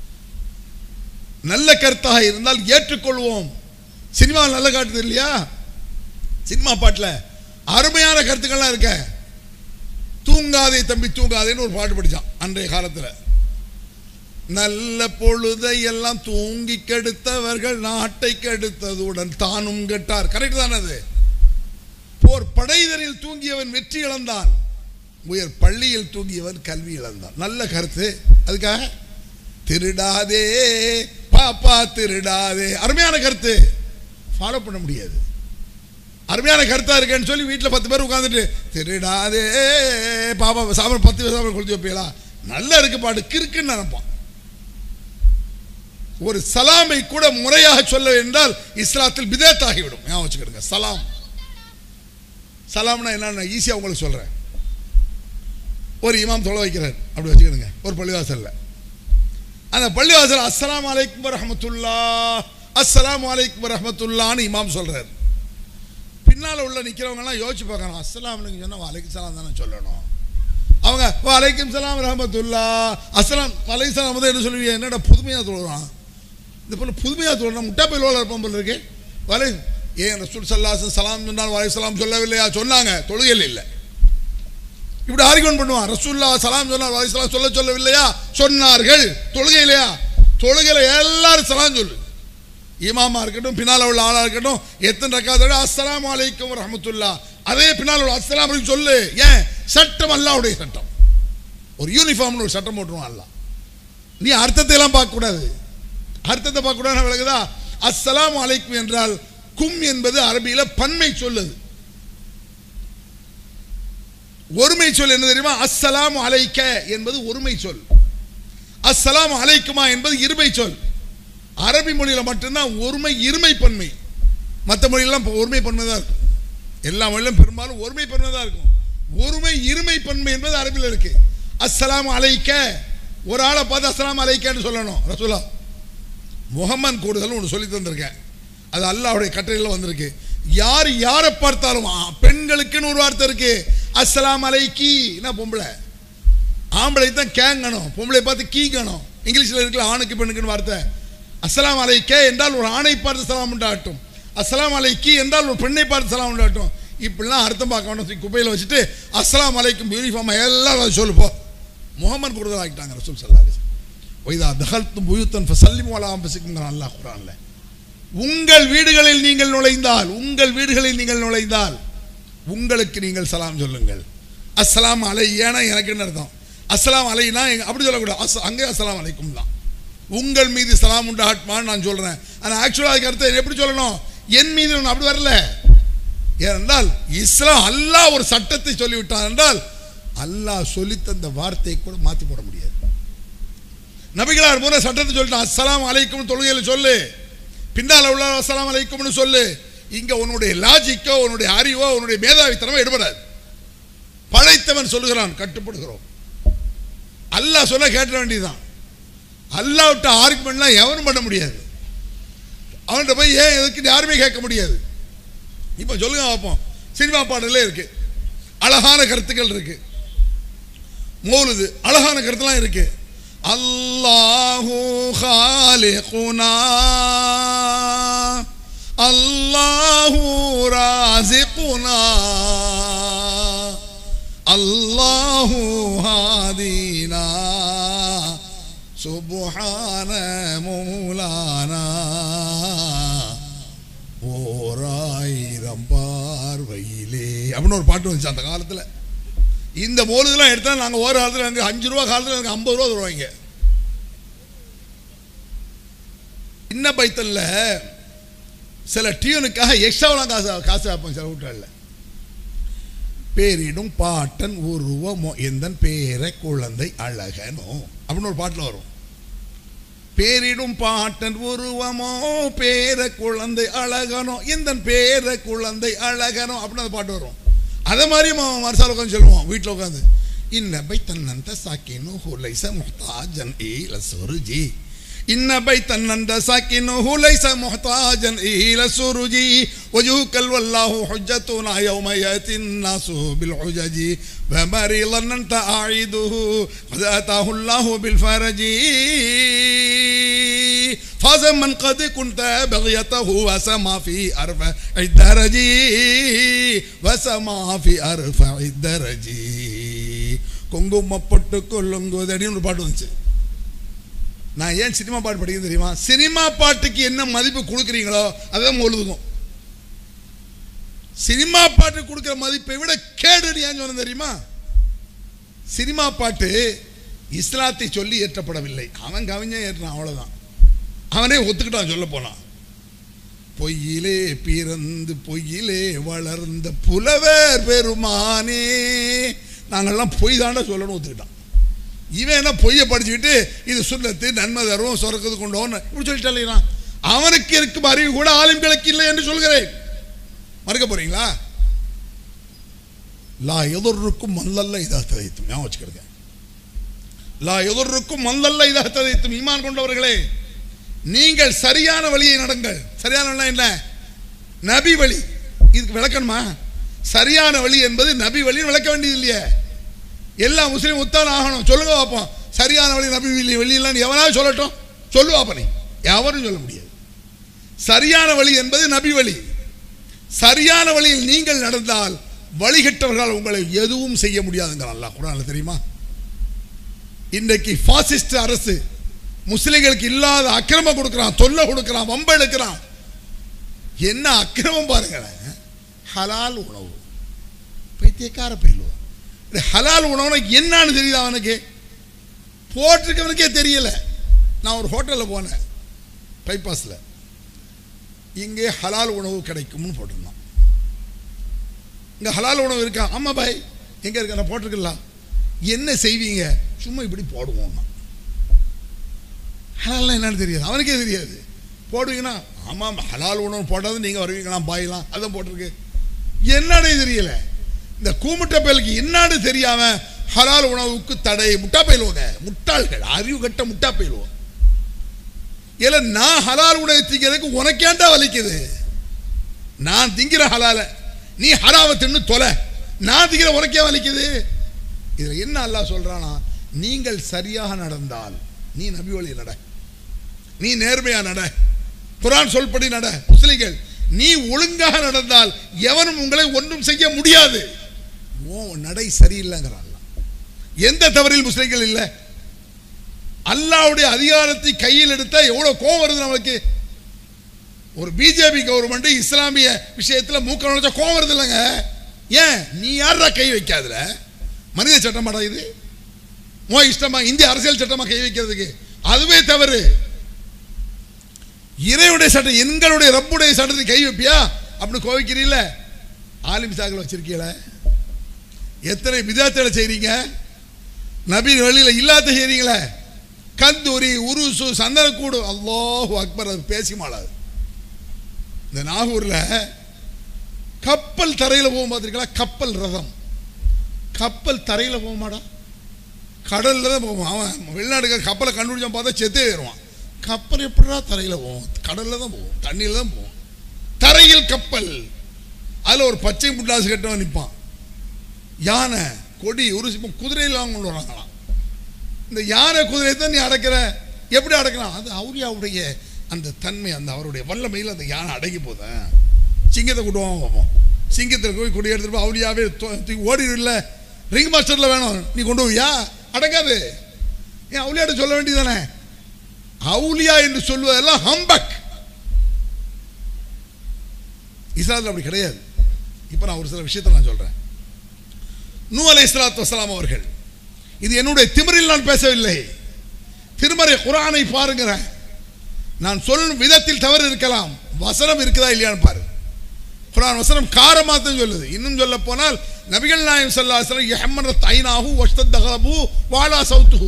நல்ல கருத்தாக இருந்தால் ஏற்றுக்கொள்வோம் சினிமா நல்ல காட்டுது இல்லையா சினிமா பாட்டில் அருமையான கருத்துக்கள்லாம் இருக்க தூங்காதே தம்பி தூங்காதேன்னு ஒரு பாட்டு படிச்சான் அன்றைய காலத்தில் நல்ல பொழுதை எல்லாம் தூங்கி கெடுத்தவர்கள் நாட்டை கெடுத்ததுடன் தானும் கெட்டார் கரெக்ட் தானே அது போர் படைதனில் தூங்கியவன் வெற்றி இழந்தான் உயர் பள்ளியில் தூங்கியவன் கல்வி இழந்தான் நல்ல கருத்து அதுக்காக திருடாதே பாப்பா திருடாதே அருமையான கருத்து ஃபாலோ பண்ண முடியாது அருமையான கருத்தா இருக்கேன்னு சொல்லி வீட்டில் பத்து பேர் உட்காந்துட்டு திருடாதே பாப்பா சாப்பிட பத்து பேர் சாப்பிட கொடுத்து வைப்பீங்களா நல்லா இருக்கு பாட்டு கிறுக்குன்னு நினைப்பான் ஒரு சலாமை கூட முறையாக சொல்ல என்றால் இஸ்லாத்தில் பிதத் ஆகிவிடும் ஞாபகம் வச்சுக்கிடுங்க சலாம் சலாம்னா என்னன்னு ஈஸியாக உங்களுக்கு சொல்கிறேன் ஒரு இமாம் தொலை வைக்கிறார் அப்படி வச்சுக்கிடுங்க ஒரு பள்ளிவாசல்ல அந்த பள்ளிவாசல் அஸ்ஸலாமு அலைக்கும் வரஹமத்துல்லா அஸ்ஸலாமு அலைக்கும் வரஹமத்துல்லான்னு இமாம் சொல்றார் பின்னால் உள்ள நிற்கிறவங்கலாம் யோசிச்சு பார்க்கணும் அஸ்ஸலாம்னு சொன்னால் வலைக்கும் சலாம் தானே சொல்லணும் அவங்க வலைக்கும் சலாம் ரஹமத்துல்லா அஸ்ஸலாம் வலைக்கும் சலாம் வந்து என்ன சொல்லுவீங்க என்னடா புதுமையாக தொழுறான் இந்த போல புதுமையாக தொழுறான் முட்டா பயிலோட இருப்போம் போல இருக்கு வலை ஏன் ரசூல் சல்லாசன் சலாம் சொன்னால் வலை சலாம் சொல்லவில்லையா சொன்னாங்க தொழுகையில் இல்லை இப்படி ஆர்கியூமெண்ட் பண்ணுவான் ரசூல்லா சலாம் சொன்னார் வலை சலாம் சொல்ல சொல்லவில்லையா சொன்னார்கள் தொழுகையிலையா தொழுகையில் எல்லாரும் சலாம் சொல்லு இமாமா இருக்கட்டும் பின்னால் உள்ள ஆளா இருக்கட்டும் எத்தனை ரக்காத அஸ்ஸலாமு அலைக்கும் ரஹமத்துல்லா அதே பின்னால் உள்ள அஸ்ஸலாம் அலைக்கும் சொல்லு ஏன் சட்டம் அல்லாவுடைய சட்டம் ஒரு யூனிஃபார்ம்னு ஒரு சட்டம் போட்டுருவான் அல்லா நீ அர்த்தத்தை எல்லாம் பார்க்க கூடாது அர்த்தத்தை பார்க்க கூடாது விளக்குதா அஸ்ஸலாமு அலைக்கும் என்றால் கும் என்பது அரபியில பன்மை சொல்லுது ஒருமை சொல் என்ன தெரியுமா அஸ்ஸலாமு அலைக்க என்பது ஒருமை சொல் அஸ்ஸலாமு அலைக்குமா என்பது இருமை சொல் அரபி மொழியில் மட்டும்தான் ஒருமை இருமை பன்மை மற்ற மொழியெல்லாம் இப்போ ஒருமை பன்மை தான் இருக்கும் எல்லா மொழியிலும் பெரும்பாலும் ஒருமை பன்மை தான் இருக்கும் ஒருமை இருமை பன்மை என்பது அரபியில் இருக்கு அஸ்ஸலாமு அலைக்க ஒரு ஆளை பார்த்து அஸ்ஸலாமு அலைக்கன்னு சொல்லணும் ரசூலா முகமன் கூடுதல் ஒன்று சொல்லி தந்திருக்கேன் அது அல்லாஹ்வுடைய கட்டளையில் வந்திருக்கு யார் யாரை பார்த்தாலும் ஆ, பெண்களுக்குன்னு ஒரு வார்த்தை இருக்கு அஸ்ஸலாமு அலைக்கி என்ன பொம்பளை ஆம்பளை தான் கேங்கணும் பொம்பளை பார்த்து கீங்கணும் இங்கிலீஷில் இருக்கல ஆணுக்கு பெண்ணுக்குன்னு வார்த்தை அஸ்ஸலாமு அலைக்கே என்றால் ஒரு ஆணை பார்த்து சலாம் உண்டாகட்டும் அஸ்ஸலாமு அலைக்கி என்றால் ஒரு பெண்ணை பார்த்து சலாம் உண்டாகட்டும் இப்படிலாம் அர்த்தம் பார்க்க வேண்டாம் தூக்கி குப்பையில் வச்சுட்டு அஸ்ஸலாமு அலைக்கும் யூனிஃபார்ம் எல்லாரும் அதை சொல்லு போ முகமது கூடுதல் ஆகிட்டாங்க ரசூல் சல்லா அலிஸ் ஒய்தா தகல்த்தும் புயுத்தன் ஃபசல்லிம் வலாம் பசிக்குங்கிற அல்லாஹ் குரான்ல உங்கள் வீடுகளில் நீங்கள் நுழைந்தால் உங்கள் வீடுகளில் நீங்கள் நுழைந்தால் உங்களுக்கு நீங்கள் சலாம் சொல்லுங்கள் அஸ்ஸலாம் அலை ஏன்னா எனக்கு என்ன அர்த்தம் அஸ்ஸலாம் அலைனா எங்க- அப்படி சொல்லக்கூடாது அஸ் அங்கே அஸ்ஸலாம் அலைக்கும் தான் உங்கள் மீது சலாம் உண்டாகட்மான்னு நான் சொல்றேன் ஆனால் ஆக்சுவலாக அதுக்கு அர்த்தம் எப்படி சொல்லணும் என் மீது ஒன்று அப்படி வரல ஏனென்றால் இஸ்லாம் அல்லாஹ் ஒரு சட்டத்தை சொல்லிவிட்டான் என்றால் அல்லாஹ் சொல்லித்தந்த வார்த்தையை கூட மாற்றி போட முடியாது நபிகளார் முறை சட்டத்தை சொல்லிட்டான் அஸ்ஸலாம் அலைக்கும் தொழுகையில் சொல்லு பின்னால் உள்ள அஸ்ஸலாம் அலைக்கும்னு சொல்லு இங்க உன்னுடைய லாஜிக்கோ உன்னுடைய அறிவோ உன்னுடைய மேதாவித்தனமோ எடுபடாது படைத்தவன் சொல்லுகிறான் கட்டுப்படுகிறோம் அல்லாஹ் சொல்ல கேட்ட வேண்டியதுதான் அல்லாவிட்ட ஆர்குமெண்ட்லாம் எவனும் பண்ண முடியாது அவன்கிட்ட போய் ஏன் எதுக்கு யாருமே கேட்க முடியாது இப்போ சொல்லுங்க பார்ப்போம் சினிமா பாடலே இருக்கு அழகான கருத்துக்கள் இருக்கு மௌலுது அழகான கருத்துலாம் இருக்கு அல்லாஹு ஹாலிகுனா அல்லாஹு ராசிகுனா அல்லாஹு ஹாதீனா சுப்ஹான மௌலானா ஓராயிரம் பார்வையிலே அப்படின்னு ஒரு பாட்டு வந்துச்சு அந்த காலத்தில் இந்த மோலுதெல்லாம் எடுத்தா நாங்கள் ஒரு காலத்தில் எனக்கு அஞ்சு ரூபா காலத்தில் எனக்கு ஐம்பது ரூபா தருவாங்க சின்ன பைத்தல்ல சில டியூனுக்காக எக்ஸ்ட்ராவெலாம் காசு காசு வைப்போம் சில வீட்டுகளில் பேரிடும் பாட்டன் உருவமோ எந்தன் பேர குழந்தை அழகனோ அப்படின்னு ஒரு பாட்டில் வரும் பேரிடும் பாட்டன் உருவமோ பேர குழந்தை அழகனோ எந்தன் பேர குழந்தை அழகனோ அப்படின்னு அந்த பாட்டு வரும் அதே மாதிரி மரசால உட்காந்து சொல்லுவோம் வீட்டில் உட்காந்து இன்ன பைத்தன்னந்த சாக்கினு ஹுலைச முஹ்தாஜன் ஈல சுருஜி இன்ன பைத்தன்னந்த சாக்கினு ஹுலைச முஹ்தாஜன் ஈல சுருஜி وجوهك والله حجتنا يوم يأتي الناس بالحجج فمريضا أنت أعيده قد أتاه الله بالفرج فاز من قد كنت بغيته وسما في أرفع الدرج وسما في أرفع الدرج குங்குமப்பட்டு கொள்ளுங்குதடின்னு ஒரு பாட்டு வந்துச்சு நான் ஏன் சினிமா பாட்டு படிக்கிறது தெரியுமா சினிமா பாட்டுக்கு என்ன மதிப்பு கொடுக்குறீங்களோ அதான் ஒழுதுக்கும் சினிமா பாட்டு கொடுக்குற மதிப்பை விட கேடு ஏன் சொன்ன தெரியுமா சினிமா பாட்டு இஸ்லாத்தை சொல்லி ஏற்றப்படவில்லை அவன் கவிஞன் ஏற்றான் அவ்வளவுதான் அவனே ஒத்துக்கிட்டான் சொல்ல போனான் பொய்யிலே பிறந்து பொய்யிலே வளர்ந்த புலவர் பெருமானே நாங்கள்லாம் பொய் தாண்டா சொல்லணும் ஒத்துக்கிட்டான் இவன் என்ன பொய்யை படிச்சுக்கிட்டு இது சுண்ணத்து நன்மை தரும் சொரக்கது கொண்டு போகணும் இப்படி சொல்லிட்டாலேனா அவனுக்கு இருக்கும் அறிவு கூட ஆலிம்களுக்கு இல்லை என்று சொல்கிறேன் மறுக்க போறீங்களா லா எதிர்க்கும் மல்லல்ல இதா ததைத்தும் ஞாபகம் வச்சுக்கிடுங்க லா எதிர்க்கும் மல்லல்ல இதா ததைத்தும் ஈமான் கொண்டவர்களே நீங்கள் சரியான வழியை நடங்கள் சரியான வழி என்ன நபி வழி இதுக்கு விளக்கணுமா சரியான வழி என்பது நபி வழி விளக்க வேண்டியது இல்லையே எல்லா முஸ்லீம் உத்தான் ஆகணும் சொல்லுங்க பார்ப்போம் சரியான வழி நபி வழி வெளியெல்லாம் எவனாவது சொல்லட்டும் சொல்லு பார்ப்போம் நீ எவரும் சொல்ல முடியாது சரியான வழி என்பது நபி வழி சரியான வழியில் நீங்கள் நடந்தால் வழிகட்டவர்கள் உங்களை எதுவும் செய்ய முடியாதுங்கிறான் அல்லாஹ் குரான்ல தெரியுமா இன்றைக்கு பாசிஸ்ட் அரசு முஸ்லிம்களுக்கு இல்லாத அக்கிரமம் கொடுக்கிறான் தொல்லை கொடுக்கிறான் வம்ப எடுக்கிறான் என்ன அக்கிரமம் பாருங்களேன் ஹலால் உணவு பைத்தியக்கார பயிலுவோம் ஹலால் உணவுனா என்னன்னு தெரியுது அவனுக்கு போட்டிருக்கவனுக்கே தெரியல நான் ஒரு ஹோட்டலில் போனேன் பைபாஸில் இங்கே ஹலால் உணவு கிடைக்கும்னு போட்டிருந்தான் இங்கே ஹலால் உணவு இருக்கா ஆமாம் பாய் எங்கே இருக்க நான் போட்டிருக்கலாம் என்ன செய்வீங்க சும்மா இப்படி போடுவோம் ஹலால்லாம் என்னன்னு தெரியாது அவனுக்கே தெரியாது போடுவீங்கன்னா ஆமாம் ஹலால் உணவு போட்டாலும் நீங்கள் வருவீங்களா பாயலாம் அதான் போட்டிருக்கு என்னன்னே தெரியல இந்த கூமுட்ட பயலுக்கு என்னன்னு தெரியாம ஹலால் உணவுக்கு தடை முட்டா பயிலுவாங்க முட்டாள்கள் அறிவு கட்ட முட்டா பயிலுவோம் இல்ல நான் ஹலால் உணவு திங்கிறதுக்கு உனக்கேண்டா வலிக்குது நான் திங்கிற ஹலால நீ ஹராவை தின்னு தொலை நான் திங்கிற உனக்கே வலிக்குது இதுல என்ன அல்லாஹ் சொல்றானா நீங்கள் சரியாக நடந்தால் நீ நபி வழி நட நீ நேர்மையா நட குரான் சொல்படி நட முஸ்லிம்கள் நீ ஒழுங்காக நடந்தால் எவனும் உங்களை ஒன்றும் செய்ய முடியாது உன் நடை சரியில்லைங்கிறான் அல்லாஹ். எந்த தவறில் முஸ்லிம்கள் இல்லை அல்லாவுடைய அதிகாரத்தை கையில் எடுத்தா எவ்வளவு கோவம் வருது நமக்கு ஒரு பிஜேபி கவர்மெண்ட் இஸ்லாமிய விஷயத்துல மூக்க நுழைச்சா கோவம் வருது இல்லைங்க ஏன் நீ யாரா கை வைக்காதுல மனித சட்டமாடா இது உன் இஷ்டமா இந்திய அரசியல் சட்டமா கை வைக்கிறதுக்கு அதுவே தவறு இறைவனுடைய சட்டம் எங்களுடைய ரப்புடைய சட்டத்தை கை வைப்பியா அப்படின்னு கோவிக்கிறீல்ல ஆலிம் சாக்கள் வச்சிருக்கீங்கள எத்தனை விதாத்தலை செய்றீங்க நபி வழியில் இல்லாத செய்றீங்களே கந்தூரி உருசு சந்தனக்கூடு அல்லாஹு அக்பர் அது பேசி மாளாது இந்த நாகூர்ல கப்பல் தரையில் போகும் பார்த்துருக்கீங்களா கப்பல் ரதம் கப்பல் தரையில் போக மாடா கடல்ல தான் போவான் அவன் வெளிநாட்டுக்கு கப்பலை கண்டுபிடிச்சான் பார்த்தா செத்தே ஏறுவான் கப்பல் எப்படிடா தரையில் போகும் கடல்ல தான் போகும் தண்ணியில் தான் போகும் தரையில் கப்பல் அதில் ஒரு பச்சை முட்டாசு கட்டவன் நிற்பான் யானை கொடி உருசி இப்போ குதிரையெல்லாம் கொண்டு வராங்களாம் இந்த யானை குதிரையை தான் நீ அடக்கிற எப்படி அடக்கலாம் அது அவுரியாவுடைய அந்த தன்மை அந்த அவருடைய வல்லமையில் அந்த யானை அடங்கி போதேன் சிங்கத்தை கூட்டுவாங்க பார்ப்போம் சிங்கத்தில் போய் கொடி எடுத்துட்டு போய் அவுலியாவே தொ- தூக்கி ஓடிடும்ல ரிங் மாஸ்டரில் வேணும் நீ கொண்டு போவியா அடங்காது ஏன் அவுலியாட்ட சொல்ல வேண்டியதானே அவுலியா என்று சொல்வதெல்லாம் ஹம்பக் இஸ்லாத்தில் அப்படி கிடையாது இப்போ நான் ஒரு சில விஷயத்தை நான் சொல்கிறேன் நூ அலை இஸ்லாத்து வசலாம் அவர்கள் இது என்னுடைய திமிரில் நான் பேசவில்லை திருமறை குரானை பாருங்கிறேன் நான் சொல்லும் விதத்தில் தவறு இருக்கலாம் வசனம் இருக்குதா இல்லையான்னு பாரு குரான் வசனம் காரமாக தான் சொல்லுது இன்னும் சொல்ல போனால் நபிகள் நாயம் சல்லாஹ் யஹமரத் ஐநாஹு வஷ்தத் தகபு வாலா சவுத்துஹு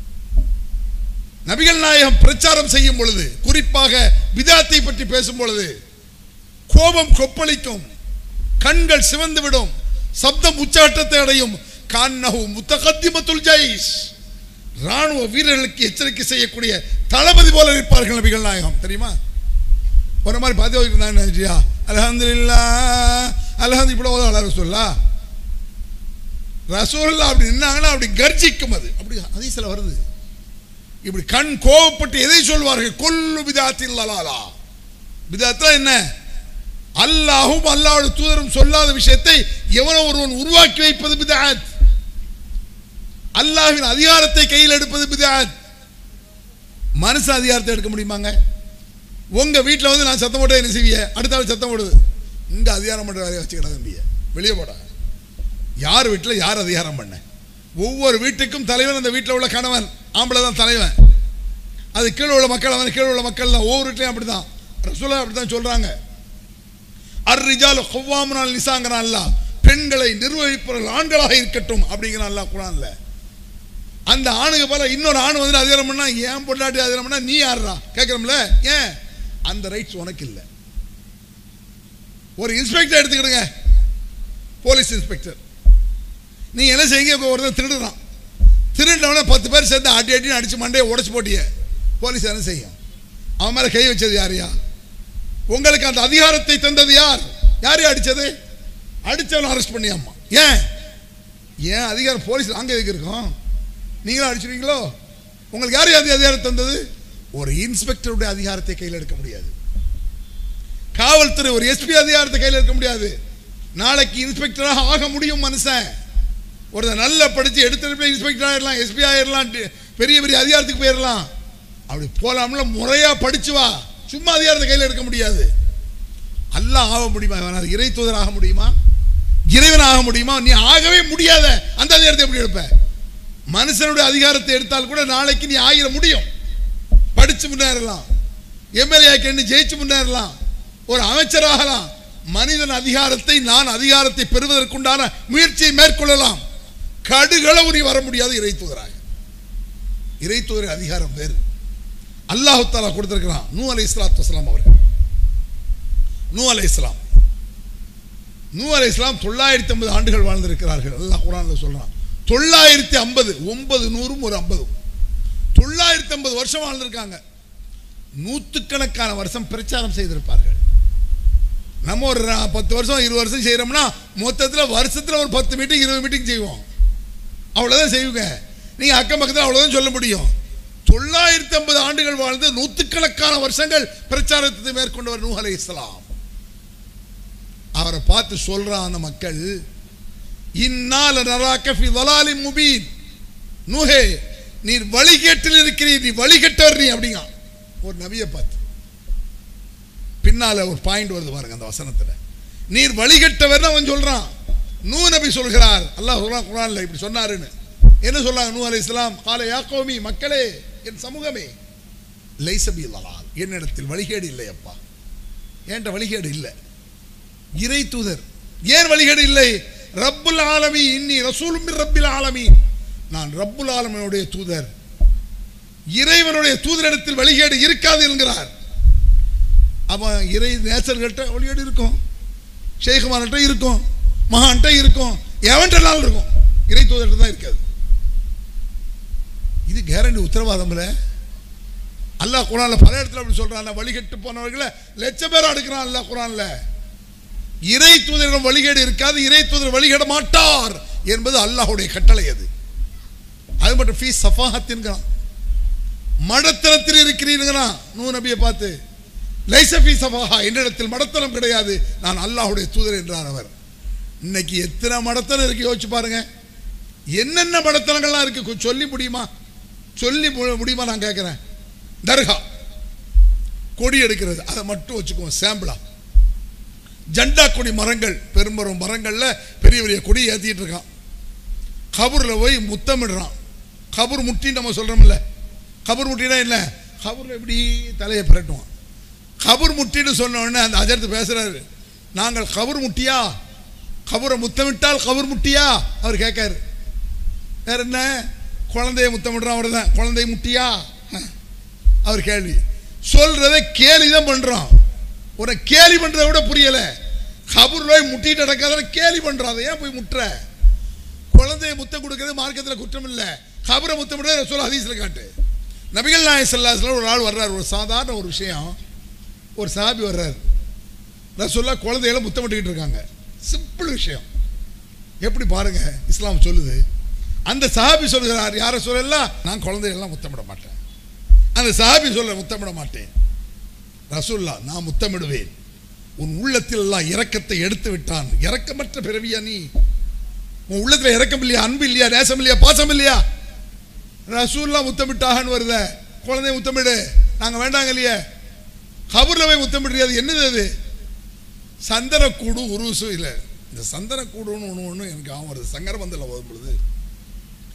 நபிகள் நாயகம் பிரச்சாரம் செய்யும் பொழுது குறிப்பாக விதாத்தை பற்றி பேசும் பொழுது கோபம் கொப்பளிக்கும் கண்கள் சிவந்து விடும் சப்தம் உச்சாட்டத்தை அடையும் கான்னஹு முத்தகத்திமத்துல் ஜெய்ஷ் ராணுவ வீரர்களுக்கு எச்சரிக்கை செய்யக்கூடிய தளபதி போல இருப்பார்கள் நபிகள் நாயகம் தெரியுமா ஒரு மாதிரி பார்த்து இருந்தாங்க நினைச்சியா அலஹந்தில்லா அலஹந்து இப்படி ஓதாளா ரசூல்லா ரசூல்லா அப்படி நின்னாங்கன்னா அப்படி கர்ஜிக்கும் அது அப்படி ஹதீஸ்ல வருது இப்படி கண் கோவப்பட்டு எதை சொல்வார்கள் கொல்லு விதாத்தில் லலாலா விதாத்தா என்ன அல்லாஹும் அல்லாஹ்வுடைய தூதரும் சொல்லாத விஷயத்தை எவனோ ஒருவன் உருவாக்கி வைப்பது பிதாத் அல்லாஹ்வின் அதிகாரத்தை கையில் எடுப்பது பிதாத் மனுஷ அதிகாரத்தை எடுக்க முடியுமாங்க உங்க வீட்டில் வந்து நான் சத்தம் போட்டா என்ன செய்விய அடுத்த ஆள் சத்தம் போடுது இந்த அதிகாரம் பண்ற வேலையை வச்சுக்கிட தம்பிய வெளியே போடா யார் வீட்டில் யார் அதிகாரம் பண்ண ஒவ்வொரு வீட்டுக்கும் தலைவன் அந்த வீட்டில் உள்ள கணவன் ஆம்பளை தான் தலைவன் அது கீழே உள்ள மக்கள் அவன் கீழே உள்ள மக்கள் தான் ஒவ்வொரு வீட்லையும் அப்படி தான் ரசூலா அப்படி தான் சொல்கிறாங்க அர் ரிஜாலு கொவ்வாமனால் நிசாங்கிறான் அல்ல பெண்களை நிர்வகிப்பவர்கள் ஆண்களாக இருக்கட்டும் அப்படிங்கிறான் அல்ல குரான்ல அந்த ஆணுக்கு பல இன்னொரு ஆண் வந்து அதிகாரம் பண்ணா ஏன் பொண்டாட்டி அதிகாரம் பண்ணா நீ யாருடா கேட்குறோம்ல ஏன் அந்த ரைட்ஸ் உனக்கு இல்லை ஒரு இன்ஸ்பெக்டர் எடுத்துக்கிடுங்க போலீஸ் இன்ஸ்பெக்டர் நீங்க என்ன செய்யுங்க ஒருத்தன் திருடுறான் திருடினவன பத்து பேர் சேர்ந்து அடி அடின்னு அடிச்சு மண்டையை உடைச்சு போட்டிய போலீஸ் என்ன செய்யும் அவன் மேல கை வச்சது யாரையா உங்களுக்கு அந்த அதிகாரத்தை தந்தது யார் யாரையா அடிச்சது அடிச்சவன் அரெஸ்ட் பண்ணியாமா ஏன் ஏன் அதிகாரம் போலீஸ் அங்கே எதுக்கு இருக்கோம் நீங்களும் அடிச்சிருவீங்களோ உங்களுக்கு யார் அந்த அதிகாரம் தந்தது ஒரு இன்ஸ்பெக்டருடைய அதிகாரத்தை கையில் எடுக்க முடியாது காவல்துறை ஒரு எஸ்பி அதிகாரத்தை கையில் எடுக்க முடியாது நாளைக்கு இன்ஸ்பெக்டராக ஆக முடியும் மனுஷன் ஒரு நல்லா படித்து எடுத்துட்டு போய் இன்ஸ்பெக்டர் ஆயிடலாம் எஸ்பி ஆயிடலாம் பெரிய பெரிய அதிகாரத்துக்கு போயிடலாம் அப்படி போலாம்ல முறையா படிச்சு வா சும்மா அதிகாரத்தை கையில் எடுக்க முடியாது அல்லாஹ் ஆக முடியுமா இவன் இறை தூதர் ஆக முடியுமா இறைவன் ஆக முடியுமா நீ ஆகவே முடியாத அந்த அதிகாரத்தை எப்படி எடுப்ப மனுஷனுடைய அதிகாரத்தை எடுத்தால் கூட நாளைக்கு நீ ஆகிட முடியும் படிச்சு முன்னேறலாம் எம்எல்ஏ கண்ணு ஜெயிச்சு முன்னேறலாம் ஒரு அமைச்சராகலாம் மனிதன் அதிகாரத்தை நான் அதிகாரத்தை பெறுவதற்குண்டான முயற்சியை மேற்கொள்ளலாம் கடுகளவு நீ வர முடியாது இறை தூதராக இறை தூதர் அதிகாரம் வேறு அல்லாஹு தாலா கொடுத்திருக்கிறான் நூ அலை இஸ்லாத்து வஸ்லாம் அவர்கள் நூ அலை இஸ்லாம் நூ அலை இஸ்லாம் தொள்ளாயிரத்தி ஐம்பது ஆண்டுகள் வாழ்ந்திருக்கிறார்கள் அல்லாஹ் குரான்ல சொல்றான் தொள்ளாயிரத்தி ஐம்பது ஒன்பது நூறும் ஒரு ஐம்பதும் தொள்ளாயிரத்தி ஐம்பது வருஷம் வாழ்ந்திருக்காங்க நூற்றுக்கணக்கான வருஷம் பிரச்சாரம் செய்திருப்பார்கள் நம்ம ஒரு நா- பத்து வருஷம் இருபது வருஷம் செய்கிறோம்னா மொத்தத்தில் வருஷத்தில் ஒரு பத்து மீட்டிங் இருபது மீட்டிங் செய்வோம் அவ்வளோதான் செய்வோங்க நீங்கள் அக்கம் பக்கத்தில் அவ்வளோதான் சொல்ல முடியும் தொள்ளாயிரத்தி ஐம்பது ஆண்டுகள் வாழ்ந்து நூற்றுக்கணக்கான வருஷங்கள் பிரச்சாரத்தை மேற்கொண்டவர் நூஹ் அலை இஸ்லாம் அவரை பார்த்து சொல்றான் அந்த மக்கள் இந்நாள் நராக்க ஃபி வலாலி முபீன் நூஹே நீர் வழிகேட்டில் இருக்கிறீர் நீ வழிகட்டவர் நீ அப்படிங்க ஒரு நபியை பார்த்து பின்னால ஒரு பாயிண்ட் வருது பாருங்க அந்த வசனத்துல நீர் வழிகட்டவர் அவன் சொல்றான் நூ நபி சொல்கிறார் அல்லாஹ் சொல்றான் குரான்ல இப்படி சொன்னாருன்னு என்ன சொல்றாங்க நூ அலை இஸ்லாம் கால யாக்கோமி மக்களே என் சமூகமே லைசபி லலால் என்னிடத்தில் வழிகேடு இல்லை அப்பா என்கிட்ட வழிகேடு இல்லை இறை தூதர் ஏன் வழிகேடு இல்லை ரப்புல் ஆலமி இன்னி ரசூலும் மின் ரப்பில் ஆலமி நான் ரப்புல் ஆலமினுடைய தூதர் இறைவனுடைய தூதரிடத்தில் வழிகேடு இருக்காது என்கிறார் அவன் இறை நேசர்கள்ட்ட வழிகேடு இருக்கும் ஷேகுமார்கிட்ட இருக்கும் மகான்கிட்ட இருக்கும் எவன்கிட்டனாலும் இருக்கும் இறை தூதர்கிட்ட தான் இருக்காது இது கேரண்டி உத்தரவாதம் இல்லை அல்லாஹ் குரான்ல பல இடத்துல அப்படி சொல்றான் வழிகட்டு போனவர்களை லட்சம் பேர் அடுக்கிறான் அல்லாஹ் குரான்ல இறை தூதரிடம் வழிகேடு இருக்காது இறை தூதர் வழிகேட மாட்டார் என்பது அல்லாஹ்வுடைய கட்டளை அது அது மட்டும் ஃபீ சஃபாஹத்தின்கிறான் மடத்தனத்தில் இருக்கிறீர்களாம் நூ நபியை பார்த்து லைசபி சஃபாஹா என்னிடத்தில் மடத்தனம் கிடையாது நான் அல்லாஹ்வுடைய தூதர் என்றார் அவர் இன்னைக்கு எத்தனை மடத்தனம் இருக்கு யோசிச்சு பாருங்க என்னென்ன மடத்தனங்கள்லாம் இருக்கு கொஞ்சம் சொல்லி முடியுமா சொல்லி மு- முடியுமா நான் கேட்குறேன் தர்கா கொடி எடுக்கிறது அதை மட்டும் வச்சுக்குவோம் சாம்பிளா ஜண்டா கொடி மரங்கள் பெரும்பெரும் மரங்கள்ல பெரிய பெரிய கொடி ஏத்திட்டு இருக்கான் கபூர்ல போய் முத்தமிடுறான் கபூர் முட்டி நம்ம சொல்றோம்ல கபூர் முட்டினா என்ன கபூர்ல எப்படி தலையை பிரட்டுவான் கபூர் முட்டின்னு சொன்ன உடனே அந்த அஜர்த்து பேசுறாரு நாங்கள் கபூர் முட்டியா கபூரை முத்தமிட்டால் கபூர் முட்டியா அவர் கேட்காரு வேற என்ன குழந்தைய முத்தமிடுறான் அவர் தான் குழந்தை முட்டியா அஹ். அவர் கேள்வி சொல்றதை கேலி தான் பண்றான் உன்னை கேலி பண்றதை விட புரியல கபூர் போய் முட்டிட்டு நடக்காத கேலி பண்றான் அதை ஏன் போய் முட்டுற குழந்தைய முத்தம் கொடுக்கறது மார்க்கத்தில் குற்றம் இல்லை கபரை முத்தமிடுறது சொல்ல ஹதீஸ்ல காட்டு நபிகள் நாயகம் ஸல்லல்லாஹு ஒரு ஆள் வர்றார் ஒரு சாதாரண ஒரு விஷயம் ஒரு சாபி வர்றார் ரசூல்லா குழந்தைகளை முத்தமிட்டுக்கிட்டு இருக்காங்க சிம்பிள் விஷயம் எப்படி பாருங்க இஸ்லாம் சொல்லுது அந்த சஹாபி சொல்கிறார் யாரை சொல்லலாம் நான் குழந்தைகளெல்லாம் முத்தமிட மாட்டேன் அந்த சஹாபி சொல்ல முத்தமிட மாட்டேன் ரசூல்லா நான் முத்தமிடுவேன் உன் உள்ளத்தில் எல்லாம் இரக்கத்தை எடுத்து விட்டான் இரக்கமற்ற பிறவியா நீ உன் உள்ளத்துல இரக்கம் இல்லையா அன்பு இல்லையா நேசம் இல்லையா பாசம் இல்லையா ரசூல்லா முத்தமிட்டாகன்னு வருத குழந்தைய முத்தமிடு நாங்க வேண்டாங்க இல்லையே கபூர்ல போய் முத்தமிடுறது அது என்னது அது சந்தனக்கூடு உருசு இல்லை இந்த சந்தனக்கூடுன்னு ஒன்று ஒன்று எனக்கு ஆகும் வருது சங்கரபந்தில் ஓதும் பொழுது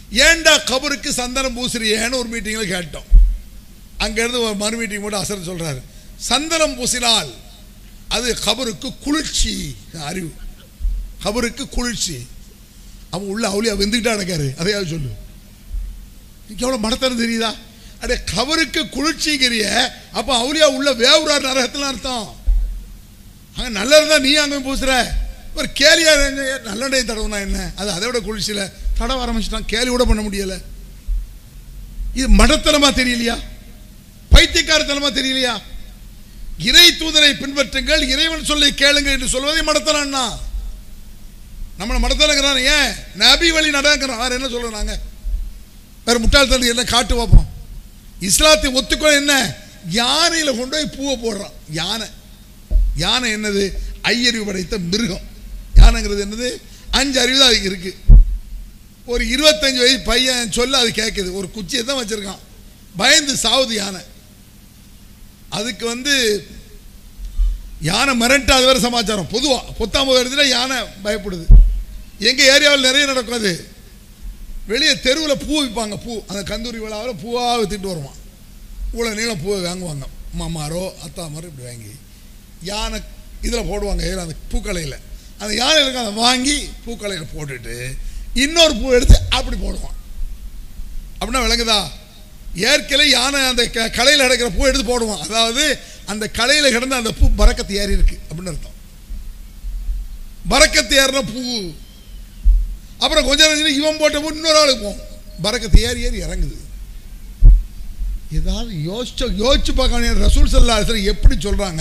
ஏன்டா கபருக்கு சந்தனம் பூசுறியேன்னு ஒரு மீட்டிங்கில் கேட்டோம் அங்கேருந்து ஒரு மறு மீட்டிங் போட்டு அசர் சொல்கிறாரு சந்தனம் பூசினால் அது கபருக்கு குளிர்ச்சி அறிவு கபருக்கு குளிர்ச்சி அவன் உள்ள அவளியா வெந்துக்கிட்டா நடக்காரு அதையாவது சொல்லு எவ்வளோ மடத்தனம் தெரியுதா அடே கபருக்கு குளிர்ச்சிங்கிறிய அப்போ அவளியா உள்ள வேவுறார் நரகத்தில் அர்த்தம் அங்கே நல்லா இருந்தா நீ அங்கே பூசுற ஒரு கேலியா நல்லடைய தடவுனா என்ன அது அதை விட குளிர்ச்சியில் தடவ ஆரம்பிச்சிட்டான் கேலி கூட பண்ண முடியல இது மடத்தனமா தெரியலையா பைத்தியக்காரத்தனமா தெரியலையா இறை தூதரை பின்பற்றுங்கள் இறைவன் சொல்லை கேளுங்க என்று சொல்வதை மடத்தனா நம்மளை மடத்தனங்கிறான் ஏன் நபி வழி நடங்கிறான் வேற என்ன சொல்றோம் நாங்க வேற முட்டாள்தனம் என்ன காட்டு பார்ப்போம் இஸ்லாத்தை ஒத்துக்கொள்ள என்ன யானையில கொண்டு போய் பூவை போடுறான் யானை யானை என்னது ஐயறிவு படைத்த மிருகம் யானைங்கிறது என்னது அஞ்சு அறிவு தான் அதுக்கு இருக்கு ஒரு இருபத்தஞ்சு வயசு பையன் சொல்ல அது கேட்குது ஒரு குச்சியை தான் வச்சிருக்கான் பயந்து சாவுது யானை அதுக்கு வந்து யானை மிரட்டாத வேற சமாச்சாரம் பொதுவாக பொத்தாம்பது இடத்துல யானை பயப்படுது எங்கள் ஏரியாவில் நிறைய நடக்கும் அது வெளியே தெருவில் பூ விற்பாங்க பூ அந்த கந்தூரி விழாவில் பூவாக வித்துட்டு வருவான் இவ்வளோ நீளம் பூவை வாங்குவாங்க மாமாரோ அத்தாமாரோ இப்படி வாங்கி யானை இதில் போடுவாங்க ஏன் அந்த பூக்களையில் அந்த யானைகளுக்கு அதை வாங்கி பூக்களையில் போட்டுட்டு இன்னொரு பூ எடுத்து அப்படி போடுவான் அப்படின்னா விளங்குதா ஏற்கனவே யானை அந்த க கலையில் கிடக்கிற பூ எடுத்து போடுவான் அதாவது அந்த கலையில் கிடந்த அந்த பூ பறக்கத்து ஏறி இருக்கு அப்படின்னு அர்த்தம் பறக்கத்து ஏறின பூ அப்புறம் கொஞ்ச நேரம் இவன் போட்ட பூ இன்னொரு ஆளுக்கு போகும் பறக்கத்து ஏறி ஏறி இறங்குது ஏதாவது யோசிச்சு யோசிச்சு பார்க்க ரசூல் சல்லா அலிஸ்லாம் எப்படி சொல்றாங்க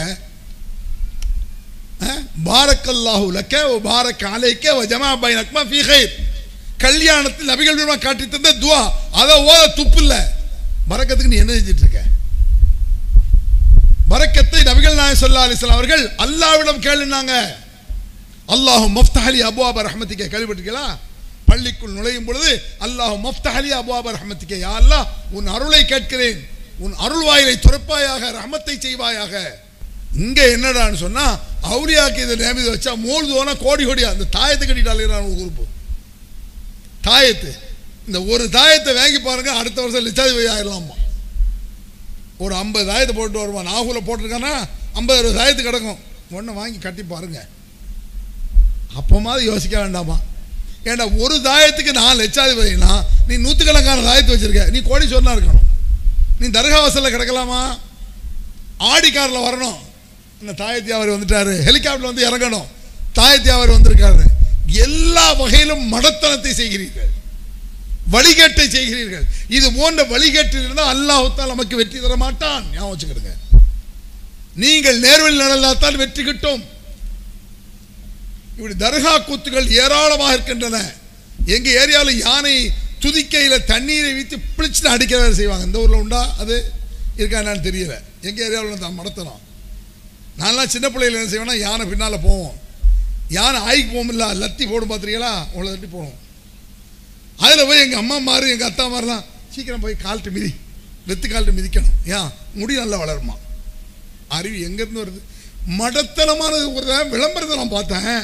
பாரக்கல்லாஹு லக்க ஓ பாரக் அலைக்க ஓ ஜமா பைனக்மா ஃபீ கைர் கல்யாணத்தில் நபிகள் பெருமா காட்டி தந்த துவா அதை ஓத துப்பு இல்லை பரக்கத்துக்கு நீ என்ன செஞ்சிட்டு இருக்க பரக்கத்தை நபிகள் நாயகம் சொல்லா அலிஸ்லாம் அவர்கள் அல்லாவிடம் கேளுனாங்க அல்லாஹு மஃப்தஹலி அபுவாப ரஹமத்திக்க கேள்விப்பட்டிருக்கீங்களா பள்ளிக்குள் நுழையும் பொழுது அல்லாஹு மஃப்தஹலி அபுவாப ரஹமத்திக்க யா அல்லாஹ் உன் அருளை கேட்கிறேன் உன் அருள் வாயிலை துறப்பாயாக ரஹமத்தை செய்வாயாக இங்க என்னடான்னு சொன்னா அவுலியாக்கு இதை நேமிதி வச்சா மூழ்துவோனா கோடி கோடியா அந்த தாயத்தை கட்டிட்டாலே ஒரு குரூப்பு தாயத்து இந்த ஒரு தாயத்தை வாங்கி பாருங்க அடுத்த வருஷம் லிச்சாதிபதி ஆயிடலாமா ஒரு ஐம்பது தாயத்தை போட்டு வருவான் நாகூல போட்டிருக்கானா ஐம்பது அறுபது தாயத்து கிடக்கும் ஒன்று வாங்கி கட்டி பாருங்க அப்போமாவது யோசிக்க வேண்டாமா ஏண்டா ஒரு தாயத்துக்கு நான் லட்சாதிபதினா நீ நூற்றுக்கணக்கான தாயத்து வச்சிருக்க நீ கோடீஸ்வரனா இருக்கணும் நீ தர்கா வாசலில் கிடக்கலாமா ஆடி காரில் வரணும் இந்த தாயத்தியாவர் வந்துட்டாரு ஹெலிகாப்டர் வந்து இறங்கணும் தாயத்தியாவர் வந்திருக்காரு எல்லா வகையிலும் மடத்தனத்தை செய்கிறீர்கள் வழிகேட்டை செய்கிறீர்கள் இது போன்ற வழிகேட்டில் இருந்தால் அல்லாஹால் நமக்கு வெற்றி தர மாட்டான் ஞாபகம் வச்சுக்கிடுங்க நீங்கள் நேர்வழி நடந்தால்தான் வெற்றி கிட்டும் இப்படி தர்கா கூத்துகள் ஏராளமாக இருக்கின்றன எங்க ஏரியாவில் யானை துதிக்கையில தண்ணீரை வைத்து பிளிச்சுட்டு அடிக்கிற வேலை செய்வாங்க இந்த ஊர்ல உண்டா அது இருக்கா என்னன்னு தெரியல எங்க ஏரியாவில் தான் மடத்தனம் நான்லாம் சின்ன பிள்ளையில என்ன செய்வேன்னா யானை பின்னால போவோம் யானை ஆய்க்கு போகும்ல லத்தி போடும் பார்த்துருக்கீங்களா அவ்வளோ தட்டி போவோம் அதில் போய் எங்கள் அம்மா மாறு எங்கள் அத்தா மாரெலாம் சீக்கிரம் போய் கால்ட்டு மிதி வெத்து கால்ட்டு மிதிக்கணும் ஏன் முடி நல்லா வளருமா அறிவு எங்கேருந்து வருது மடத்தனமானது ஒரு விளம்பரத்தை நான் பார்த்தேன்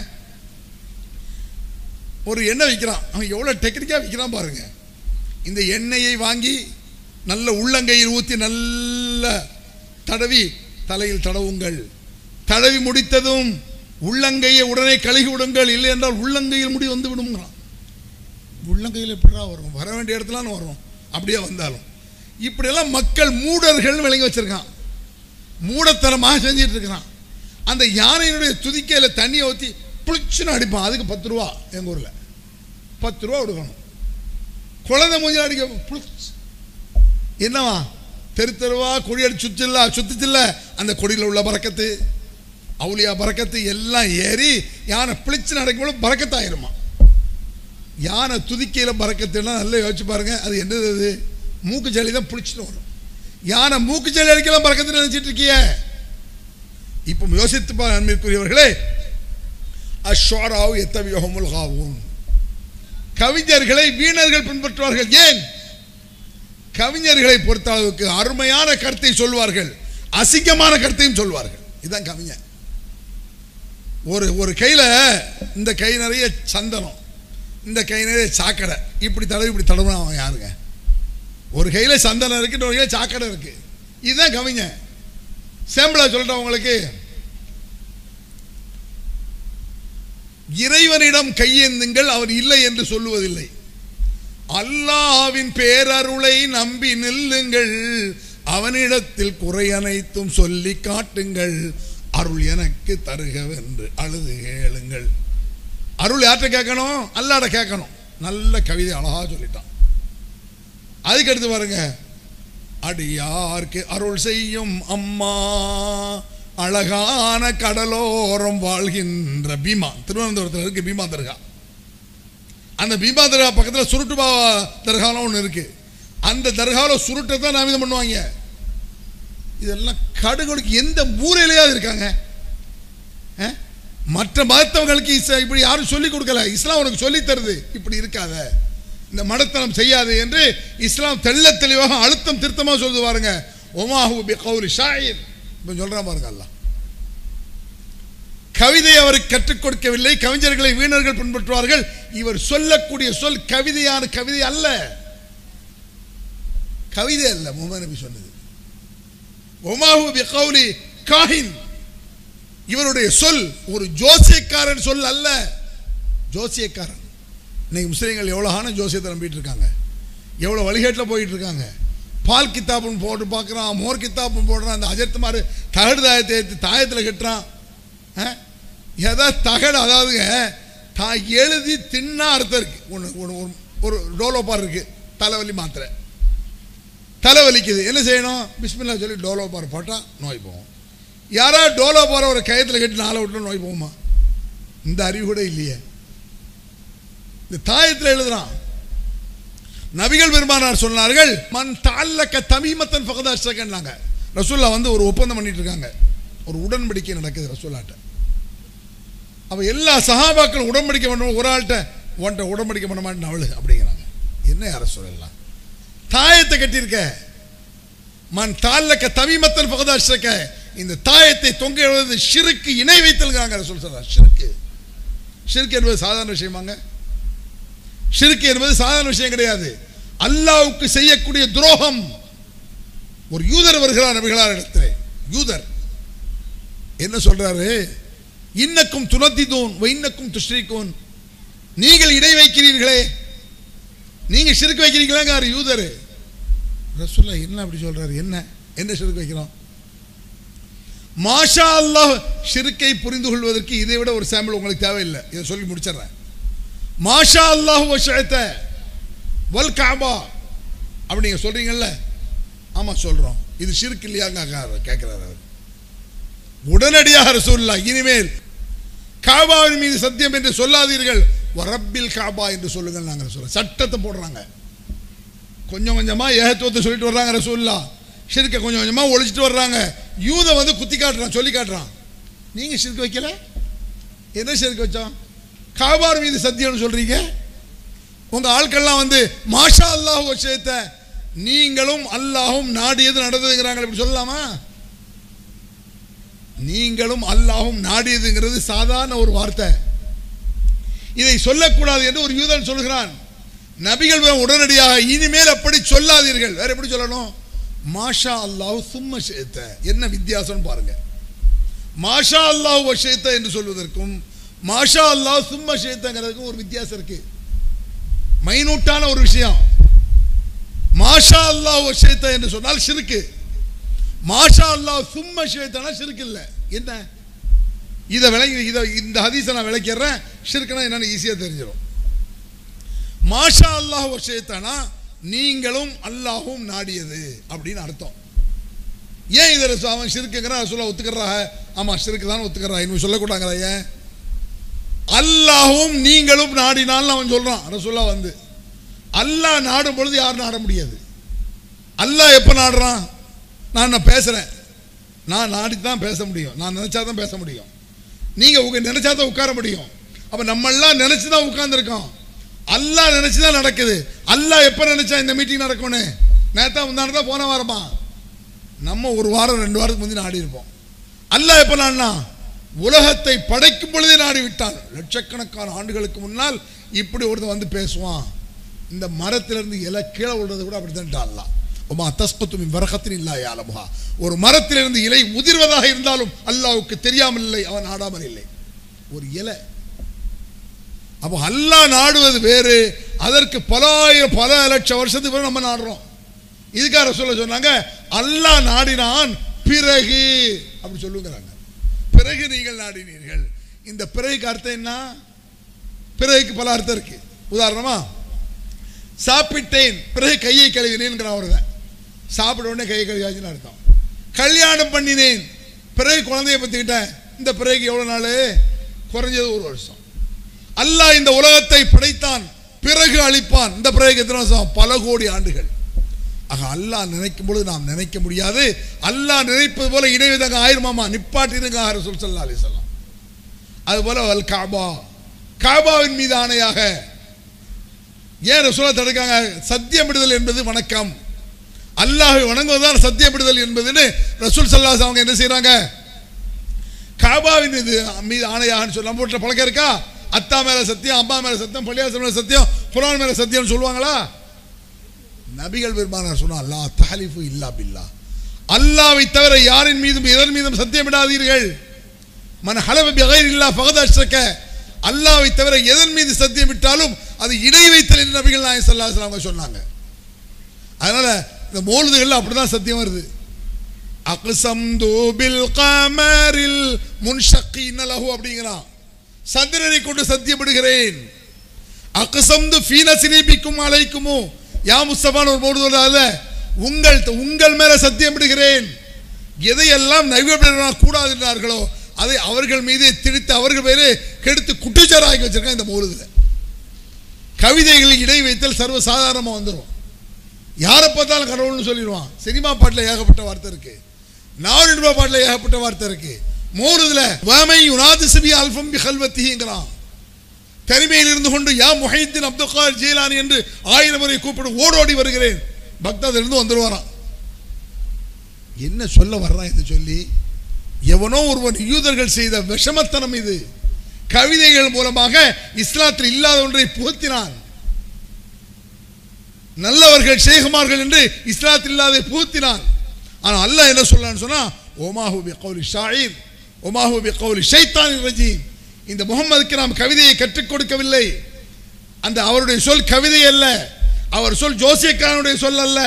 ஒரு எண்ணெய் விற்கிறான் அவன் எவ்வளோ டெக்னிக்காக விற்கிறான் பாருங்க இந்த எண்ணெயை வாங்கி நல்ல உள்ளங்கையில் ஊற்றி நல்ல தடவி தலையில் தடவுங்கள் தடவி முடித்ததும் உள்ளங்கையை உடனே கழுகி விடுங்கள் இல்லை என்றால் உள்ளங்கையில் முடி வந்து விடுங்கிறான் உள்ளங்கையில் எப்படிடா வரும் வர வேண்டிய இடத்துல வரும் அப்படியே வந்தாலும் இப்படியெல்லாம் மக்கள் மூடர்கள் விளங்கி வச்சிருக்கான் மூடத்தனமாக செஞ்சிட்டு இருக்கிறான் அந்த யானையினுடைய துதிக்கையில் தண்ணியை ஊற்றி புளிச்சுன்னு அடிப்பான் அதுக்கு பத்து ரூபா எங்கள் ஊரில் பத்து ரூபா கொடுக்கணும் குழந்தை மூஞ்சில் அடிக்க புளிச்சு என்னவா தெரு தெருவா கொடி அடி சுத்தில்ல சுத்திச்சில்ல அந்த கொடியில் உள்ள பறக்கத்து அவுளியா பறக்கத்து எல்லாம் ஏறி யானை பிளிச்சு நடக்கும்போது பறக்கத்தாயிருமா யானை துதிக்கையில் பறக்கத்துன்னா நல்லா யோசிச்சு பாருங்க அது என்னது அது மூக்கு ஜல்லி தான் பிடிச்சிட்டு வரும் யானை மூக்கு ஜல்லி அடிக்கலாம் பறக்கத்து நினைச்சிட்டு இருக்கிய இப்போ யோசித்து பா அன்பிற்குரியவர்களே அஷ்வாராவு எத்தவியோகமுல் ஹாவும் கவிஞர்களை வீணர்கள் பின்பற்றுவார்கள் ஏன் கவிஞர்களை பொறுத்த அளவுக்கு அருமையான கருத்தை சொல்வார்கள் அசிங்கமான கருத்தையும் சொல்வார்கள் இதுதான் கவிஞர் ஒரு ஒரு கையில் இந்த கை நிறைய சந்தனம் இந்த கை நிறைய சாக்கடை இப்படி தடவி இப்படி தடவை அவன் யாருங்க ஒரு கையில் சந்தனம் இருக்கு இன்னொரு கையில் சாக்கடை இருக்கு இதுதான் கவிங்க சேம்பிளா சொல்லிட்டேன் உங்களுக்கு இறைவனிடம் கையேந்துங்கள் அவர் இல்லை என்று சொல்லுவதில்லை அல்லாஹ்வின் பேரருளை நம்பி நில்லுங்கள் அவனிடத்தில் குறை அனைத்தும் சொல்லி காட்டுங்கள் அருள் எனக்கு தருகவென்று அழுது கேளுங்கள் அருள் யார்கிட்ட கேட்கணும் அல்லாட கேட்கணும் நல்ல கவிதை அழகா சொல்லிட்டான் அதுக்கு அடுத்து பாருங்க அடியார்க்கு அருள் செய்யும் அம்மா அழகான கடலோரம் வாழ்கின்ற பீமா திருவனந்தபுரத்தில் இருக்கு பீமா தர்கா அந்த பீமா தர்கா பக்கத்தில் சுருட்டு பாவா தர்காலாம் ஒன்று இருக்கு அந்த தர்காவில் சுருட்டை தான் நாமிதம் பண்ணுவாங்க இதெல்லாம் கடுகளுக்கு எந்த மூலையிலேயாவது இருக்காங்க அஹ்? மற்ற மதத்தவங்களுக்கு இஸ்லா- இப்படி யாரும் சொல்லிக் கொடுக்கல இஸ்லாம் உனக்கு சொல்லித் தருது இப்படி இருக்காத இந்த மடத்தனம் செய்யாது என்று இஸ்லாம் தெள்ள தெளிவாக அழுத்தம் திருத்தமாக சொல்லுது பாருங்க ஒமாஹு பி கௌரி ஷாயிர் இப்போ சொல்றான் பாருங்க அல்லாஹ் கவிதை அவருக்கு கற்றுக் கொடுக்கவில்லை கவிஞர்களை வீணர்கள் பின்பற்றுவார்கள் இவர் சொல்லக்கூடிய சொல் கவிதையான கவிதை அல்ல கவிதை அல்ல முகமது நபி சொன்னது ஒமாஹு பி கௌலி காஹின் இவருடைய சொல் ஒரு ஜோசியக்காரன் சொல் அல்ல ஜோசியக்காரன் இன்னைக்கு முஸ்லீம்கள் எவ்வளோ ஆன ஜோசியத்தை நம்பிட்டு இருக்காங்க எவ்வளோ வழிகேட்டில் போயிட்டு இருக்காங்க பால் கித்தாப்புன்னு போட்டு பார்க்குறான் மோர் கித்தாப்புன்னு போடுறான் அந்த அஜர்த்துமார் தகடு தாயத்தை ஏற்றி தாயத்தில் கட்டுறான் ஆ? ஏதாவது தகடு அதாவதுங்க தான் எழுதி தின்னா அர்த்தம் இருக்கு ஒன்று ஒன்று ஒரு ஒரு டோலோபார் இருக்கு தலைவலி மாத்திரை தலைவலிக்குது என்ன செய்யணும் பிஸ்மில்லா சொல்லி டோலோபார் போட்டால் நோய் போகும் யாரா டோலோ போகிற ஒரு கயத்தில் கட்டி நாளை விட்டு நோய் போகுமா இந்த அறிவு கூட இல்லையே இந்த தாயத்தில் எழுதுறான் நபிகள் பெருமானார் சொன்னார்கள் மன் தால்லக்க தமிமத்தன் பகதாஷ்டக்கன்னாங்க ரசூல்லா வந்து ஒரு ஒப்பந்தம் பண்ணிட்டு இருக்காங்க ஒரு உடன்படிக்கை நடக்குது ரசூல்லாட்ட அப்ப எல்லா சஹாபாக்கள் உடன்படிக்கை பண்ண ஒரு ஆள்கிட்ட உன்ட்ட உடன்படிக்கை பண்ண மாட்டேன் அவளு அப்படிங்கிறாங்க என்ன யார சொல்லலாம் தாயத்தை கட்டியிருக்க மன் தால்லக்க தமிமத்தன் பகதாஷ்டக்க இந்த தாயத்தை தொங்க எழுவது ஷிருக்கு இணை வைத்தல்கிறாங்க ரசூல் சொல்றார் ஷிருக்கு ஷிருக்கு என்பது சாதாரண விஷயமாங்க ஷிருக்கு என்பது சாதாரண விஷயம் கிடையாது அல்லாவுக்கு செய்யக்கூடிய துரோகம் ஒரு யூதர் வருகிறார் நபிகளார் இடத்துல யூதர் என்ன சொல்றாரு இன்னக்கும் துணத்திதூன் இன்னக்கும் துஷ்ரிக்கூன் நீங்கள் இடை வைக்கிறீர்களே நீங்க ஷிருக்கு வைக்கிறீங்களாங்க யூதர் ரசூல்லா என்ன அப்படி சொல்றாரு என்ன என்ன ஷிருக்கு வைக்கிறோம் மாஷா அல்லாஹ் ஷிருக்கை புரிந்து கொள்வதற்கு இதை விட ஒரு சாம்பிள் உங்களுக்கு தேவையில்லை இதை சொல்லி முடிச்சிடுறேன் மாஷா அல்லாஹ் வஷயத்த வல் காபா அப்படி நீங்க சொல்றீங்கல்ல ஆமா சொல்றோம் இது ஷிர்க் இல்லையாங்க கேட்கிறாரு அவர் உடனடியாக ரசூல்லா இனிமேல் காபாவின் மீது சத்தியம் என்று சொல்லாதீர்கள் வரப்பில் காபா என்று சொல்லுங்கள் நாங்கள் சொல்ல சட்டத்தை போடுறாங்க கொஞ்சம் கொஞ்சமா ஏகத்துவத்தை சொல்லிட்டு வர்றாங்க ரசூல்லா ஷிர்க்கை கொஞ்சம் கொஞ்சமா ஒழிச்சிட்டு வர்றாங்க யூத வந்து குத்தி காட்டுறான் சொல்லி காட்டுறான் நீங்க ஷிர்க் வைக்கல என்ன ஷிர்க் வச்சோம் காபார் மீது சத்தியம்னு சொல்றீங்க உங்க ஆட்கள்லாம் வந்து மாஷா அல்லாஹ் விஷயத்த நீங்களும் அல்லாஹும் நாடியது நடந்ததுங்கிறாங்க இப்படி சொல்லலாமா நீங்களும் அல்லாஹும் நாடியதுங்கிறது சாதாரண ஒரு வார்த்தை இதை சொல்லக்கூடாது என்று ஒரு யூதன் சொல்கிறான் நபிகள் உடனடியாக இனிமேல் அப்படி சொல்லாதீர்கள் வேற எப்படி சொல்லணும் மாஷா அல்லாஹ் சும்ம ஷேத்த என்ன வித்தியாசம் பாருங்க மாஷா அல்லாஹ் வஷேத்த என்று சொல்வதற்கும் மாஷா அல்லாஹ் சும்ம ஷேத்தங்கிறதுக்கும் ஒரு வித்தியாசம் இருக்கு மைனூட்டான ஒரு விஷயம் மாஷா அல்லாஹ் வஷேத்த என்று சொன்னால் ஷிருக்கு மாஷா அல்லாஹ் சும்ம ஷேத்தனா ஷிருக்கு இல்லை என்ன இதை விளங்கி இதை இந்த ஹதீஸை நான் விளக்கிறேன் ஷிருக்குனா என்னன்னு ஈஸியாக தெரிஞ்சிடும் மாஷா அல்லாஹ் வஷேத்தனா நீங்களும் அல்லாஹும் நாடியது அப்படின்னு அர்த்தம் ஏன் இதை ரசூ- அவன் ஷிருக்குங்கிறான் ரசூலா ஒத்துக்கிறாங்க ஆமா ஷிருக்கு தான் ஒத்துக்கிறான் இன்னும் சொல்லக்கூடாங்களா ஏன் அல்லாஹும் நீங்களும் நாடினாலும் அவன் சொல்றான் ரசூலா வந்து அல்லாஹ் நாடும் பொழுது யாரும் நாட முடியாது அல்லாஹ் எப்போ நாடுறான் நான் நான் பேசுறேன் நான் நாடி தான் பேச முடியும் நான் நினைச்சா தான் பேச முடியும் நீங்க உங்க நினைச்சா தான் உட்கார முடியும் அப்ப நம்ம எல்லாம் நினைச்சு தான் உட்கார்ந்துருக்கோம் அல்லாஹ் நினைச்சு தான் நடக்குது அல்லாஹ் எப்ப நினைச்சா இந்த மீட்டிங் நடக்கும்னு நேத்தா முந்தானு தான் போன வாரமா நம்ம ஒரு வாரம் ரெண்டு வாரத்துக்கு முந்தி நாடி இருப்போம் அல்லாஹ் எப்ப நாடினா உலகத்தை படைக்கும் பொழுதே நாடி விட்டான் லட்சக்கணக்கான ஆண்டுகளுக்கு முன்னால் இப்படி ஒருத்தன் வந்து பேசுவான் இந்த மரத்திலிருந்து இலை கீழே விடுறது கூட அப்படித்தான் அல்லாஹ் உமா தஸ்பத்தும் வரகத்தின் இல்லா யாலமுகா ஒரு மரத்திலிருந்து இலை உதிர்வதாக இருந்தாலும் அல்லாவுக்கு தெரியாமல் இல்லை அவன் நாடாமல் இல்லை ஒரு இலை அப்போ அல்லாஹ் நாடுவது வேறு அதற்கு பல ஆயிரம் பல லட்சம் வருஷத்துக்கு பிறகு நம்ம நாடுறோம் இதுக்காக சொல்ல சொன்னாங்க அல்லாஹ் நாடினான் பிறகு அப்படி சொல்லுங்கிறாங்க பிறகு நீங்கள் நாடினீர்கள் இந்த பிறகுக்கு அர்த்தம் என்ன பிறகுக்கு பல அர்த்தம் இருக்கு உதாரணமா சாப்பிட்டேன் பிறகு கையை கழுவினேன் ஒருவன் சாப்பிட உடனே கையை கழுவியாச்சுன்னு அர்த்தம் கல்யாணம் பண்ணினேன் பிறகு குழந்தைய பற்றிக்கிட்டேன் இந்த பிறகு எவ்வளோ நாள் குறைஞ்சது ஒரு வருஷம் அல்லாஹ் இந்த உலகத்தை படைத்தான் பிறகு அழிப்பான் இந்த பிறகு எத்தனை வருஷம் பல கோடி ஆண்டுகள் ஆக அல்லாஹ் நினைக்கும் பொழுது நாம் நினைக்க முடியாது அல்லாஹ் நினைப்பது போல இணைவிதங்க ஆயிருமாமா நிப்பாட்டிருங்க ரசூல் சல்லா அலி சொல்லலாம் அதுபோல வல் காபா காபாவின் மீது ஆணையாக ஏன் ரசூலா தடுக்காங்க சத்தியமிடுதல் என்பது வணக்கம் அல்லாஹை வணங்குவதுதான் சத்தியமிடுதல் என்பதுன்னு ரசூல் சல்லாஸ் அவங்க என்ன செய்றாங்க காபாவின் மீது மீது ஆணையாகன்னு சொல்லி நம்ம வீட்டில் பழக்கம் இருக்கா அத்தா மேல சத்தியம் அம்மா மேல சத்தியம் பள்ளியாசம் மேல சத்தியம் குரான் மேல சத்தியம்னு சொல்லுவாங்களா நபிகள் பெருமானார் சொன்னா அல்லா தஹலிஃபு இல்லா பில்லா அல்லாவை தவிர யாரின் மீதும் எதன் மீதும் சத்தியமிடாதீர்கள் மன ஹலவ பிகைர் இல்லா ஃபகத் அஷ்ரக்க அல்லாவை தவிர எதன் மீது சத்தியமிட்டாலும் அது இடை வைத்தல் என்று நபிகள் நாயகம் ஸல்லல்லாஹு அலைஹி வஸல்லம் சொன்னாங்க அதனால இந்த மோழுதுகள்ல அப்படிதான் சத்தியம் வருது அக்ஸம்து பில் கமரில் முன்ஷக்கின லஹு அப்படிங்கிறான் சந்திரனை கொண்டு சத்தியப்படுகிறேன் அக்ஸம்து ஃபீன சினிபிக்கும் அலைக்குமோ யா முஸ்தபான் ஒரு மோடு சொல்றாத உங்கள் உங்கள் மேல சத்தியமிடுகிறேன் எதையெல்லாம் நைவேபிடம் கூடாது என்றார்களோ அதை அவர்கள் மீது திணித்து அவர்கள் மேலே கெடுத்து குட்டிச்சாராக்கி வச்சிருக்காங்க இந்த மௌலுதுல கவிதைகளை இடை வைத்தல் சர்வ சாதாரணமாக வந்துடும் யாரை பார்த்தாலும் கடவுள்னு சொல்லிடுவான் சினிமா பாட்டில் ஏகப்பட்ட வார்த்தை இருக்கு நாவல் ரூபா பாட்டில் ஏகப்பட்ட வார்த்தை இருக்கு மோருதுல வாமை யுனாது சிபி அல்ஃபம் பி கல்வத்திங்கிறான் தனிமையில் இருந்து கொண்டு யா முஹைத்தீன் அப்துல் கார் ஜீலானி என்று ஆயிரம் முறை கூப்பிடு ஓடோடி வருகிறேன் பக்தாதிலிருந்து வந்துடுவாராம் என்ன சொல்ல வர்றான் என்று சொல்லி எவனோ ஒருவன் யூதர்கள் செய்த விஷமத்தனம் இது கவிதைகள் மூலமாக இஸ்லாத்தில் இல்லாத ஒன்றை புகுத்தினான் நல்லவர்கள் ஷேகுமார்கள் என்று இஸ்லாத்தில் இல்லாத புகுத்தினான் ஆனால் அல்லாஹ் என்ன சொல்லலான்னு சொன்னா ஓமாஹு பி கௌலி ஷாயிர் ஒமாஹு பி கௌலி ஷைத்தான் ரஜீம் இந்த முகம்மதுக்கு நாம் கவிதையை கற்றுக் கொடுக்கவில்லை அந்த அவருடைய சொல் கவிதை அல்ல அவர் சொல் ஜோசியக்காரனுடைய சொல் அல்ல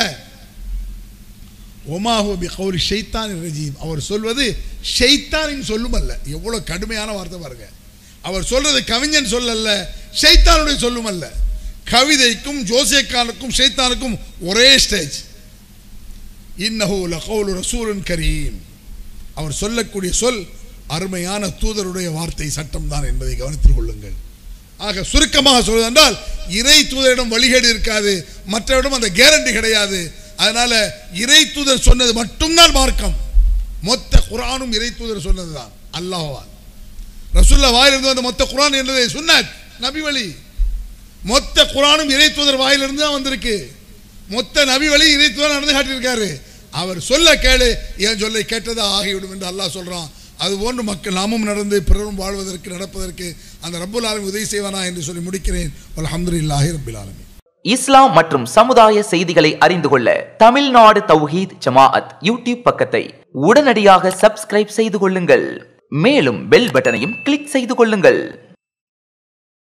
ஒமாஹு பி கௌலி ஷைத்தான் ரஜீம் அவர் சொல்வது ஷைத்தானின் சொல்லும் அல்ல எவ்வளவு கடுமையான வார்த்தை பாருங்க அவர் சொல்றது கவிஞன் சொல்லல்ல ஷைத்தானுடைய சொல்லும் அல்ல கவிதைக்கும் ஜோசியக்கானுக்கும் ஷைத்தானுக்கும் ஒரே ஸ்டேஜ் இன்னஹு லகௌலு ரசூலுன் கரீம் அவர் சொல்லக்கூடிய சொல் அருமையான தூதருடைய வார்த்தை சட்டம் தான் என்பதை கவனத்தில் கொள்ளுங்கள் ஆக சுருக்கமாக சொல்வதென்றால் இறை தூதரிடம் வழிகேடு இருக்காது மற்றவரிடம் அந்த கேரண்டி கிடையாது அதனால இறை தூதர் சொன்னது மட்டும்தான் மார்க்கம் மொத்த குரானும் இறை தூதர் சொன்னதுதான் அல்லாஹ்வான் ரசுல்லா வாயிலிருந்து வந்த மொத்த குரான் என்பதை சுன்னத் நபி வழி மொத்த குரானும் இறை தூதர் வாயிலிருந்து தான் வந்திருக்கு மொத்த நபி வழி இறை தூதர் நடந்து காட்டியிருக்காரு அவர் சொல்ல கேளு என் சொல்லை கேட்டதா ஆகிவிடும் என்று அல்லாஹ் சொல்றான் அதுபோன்று மக்கள் நாமும் நடந்து பிறரும் வாழ்வதற்கு நடப்பதற்கு அந்த ரப்புல் ஆலமீன் உதவி செய்வானா என்று சொல்லி முடிக்கிறேன் அல்ஹம்துலில்லாஹி ரப்பில் ஆலமீன் இஸ்லாம் மற்றும் சமுதாய செய்திகளை அறிந்து கொள்ள தமிழ்நாடு தௌஹீத் ஜமாஅத் யூடியூப் பக்கத்தை உடனடியாக சப்ஸ்கிரைப் செய்து கொள்ளுங்கள் மேலும் பெல் பட்டனையும் கிளிக் செய்து கொள்ளுங்கள்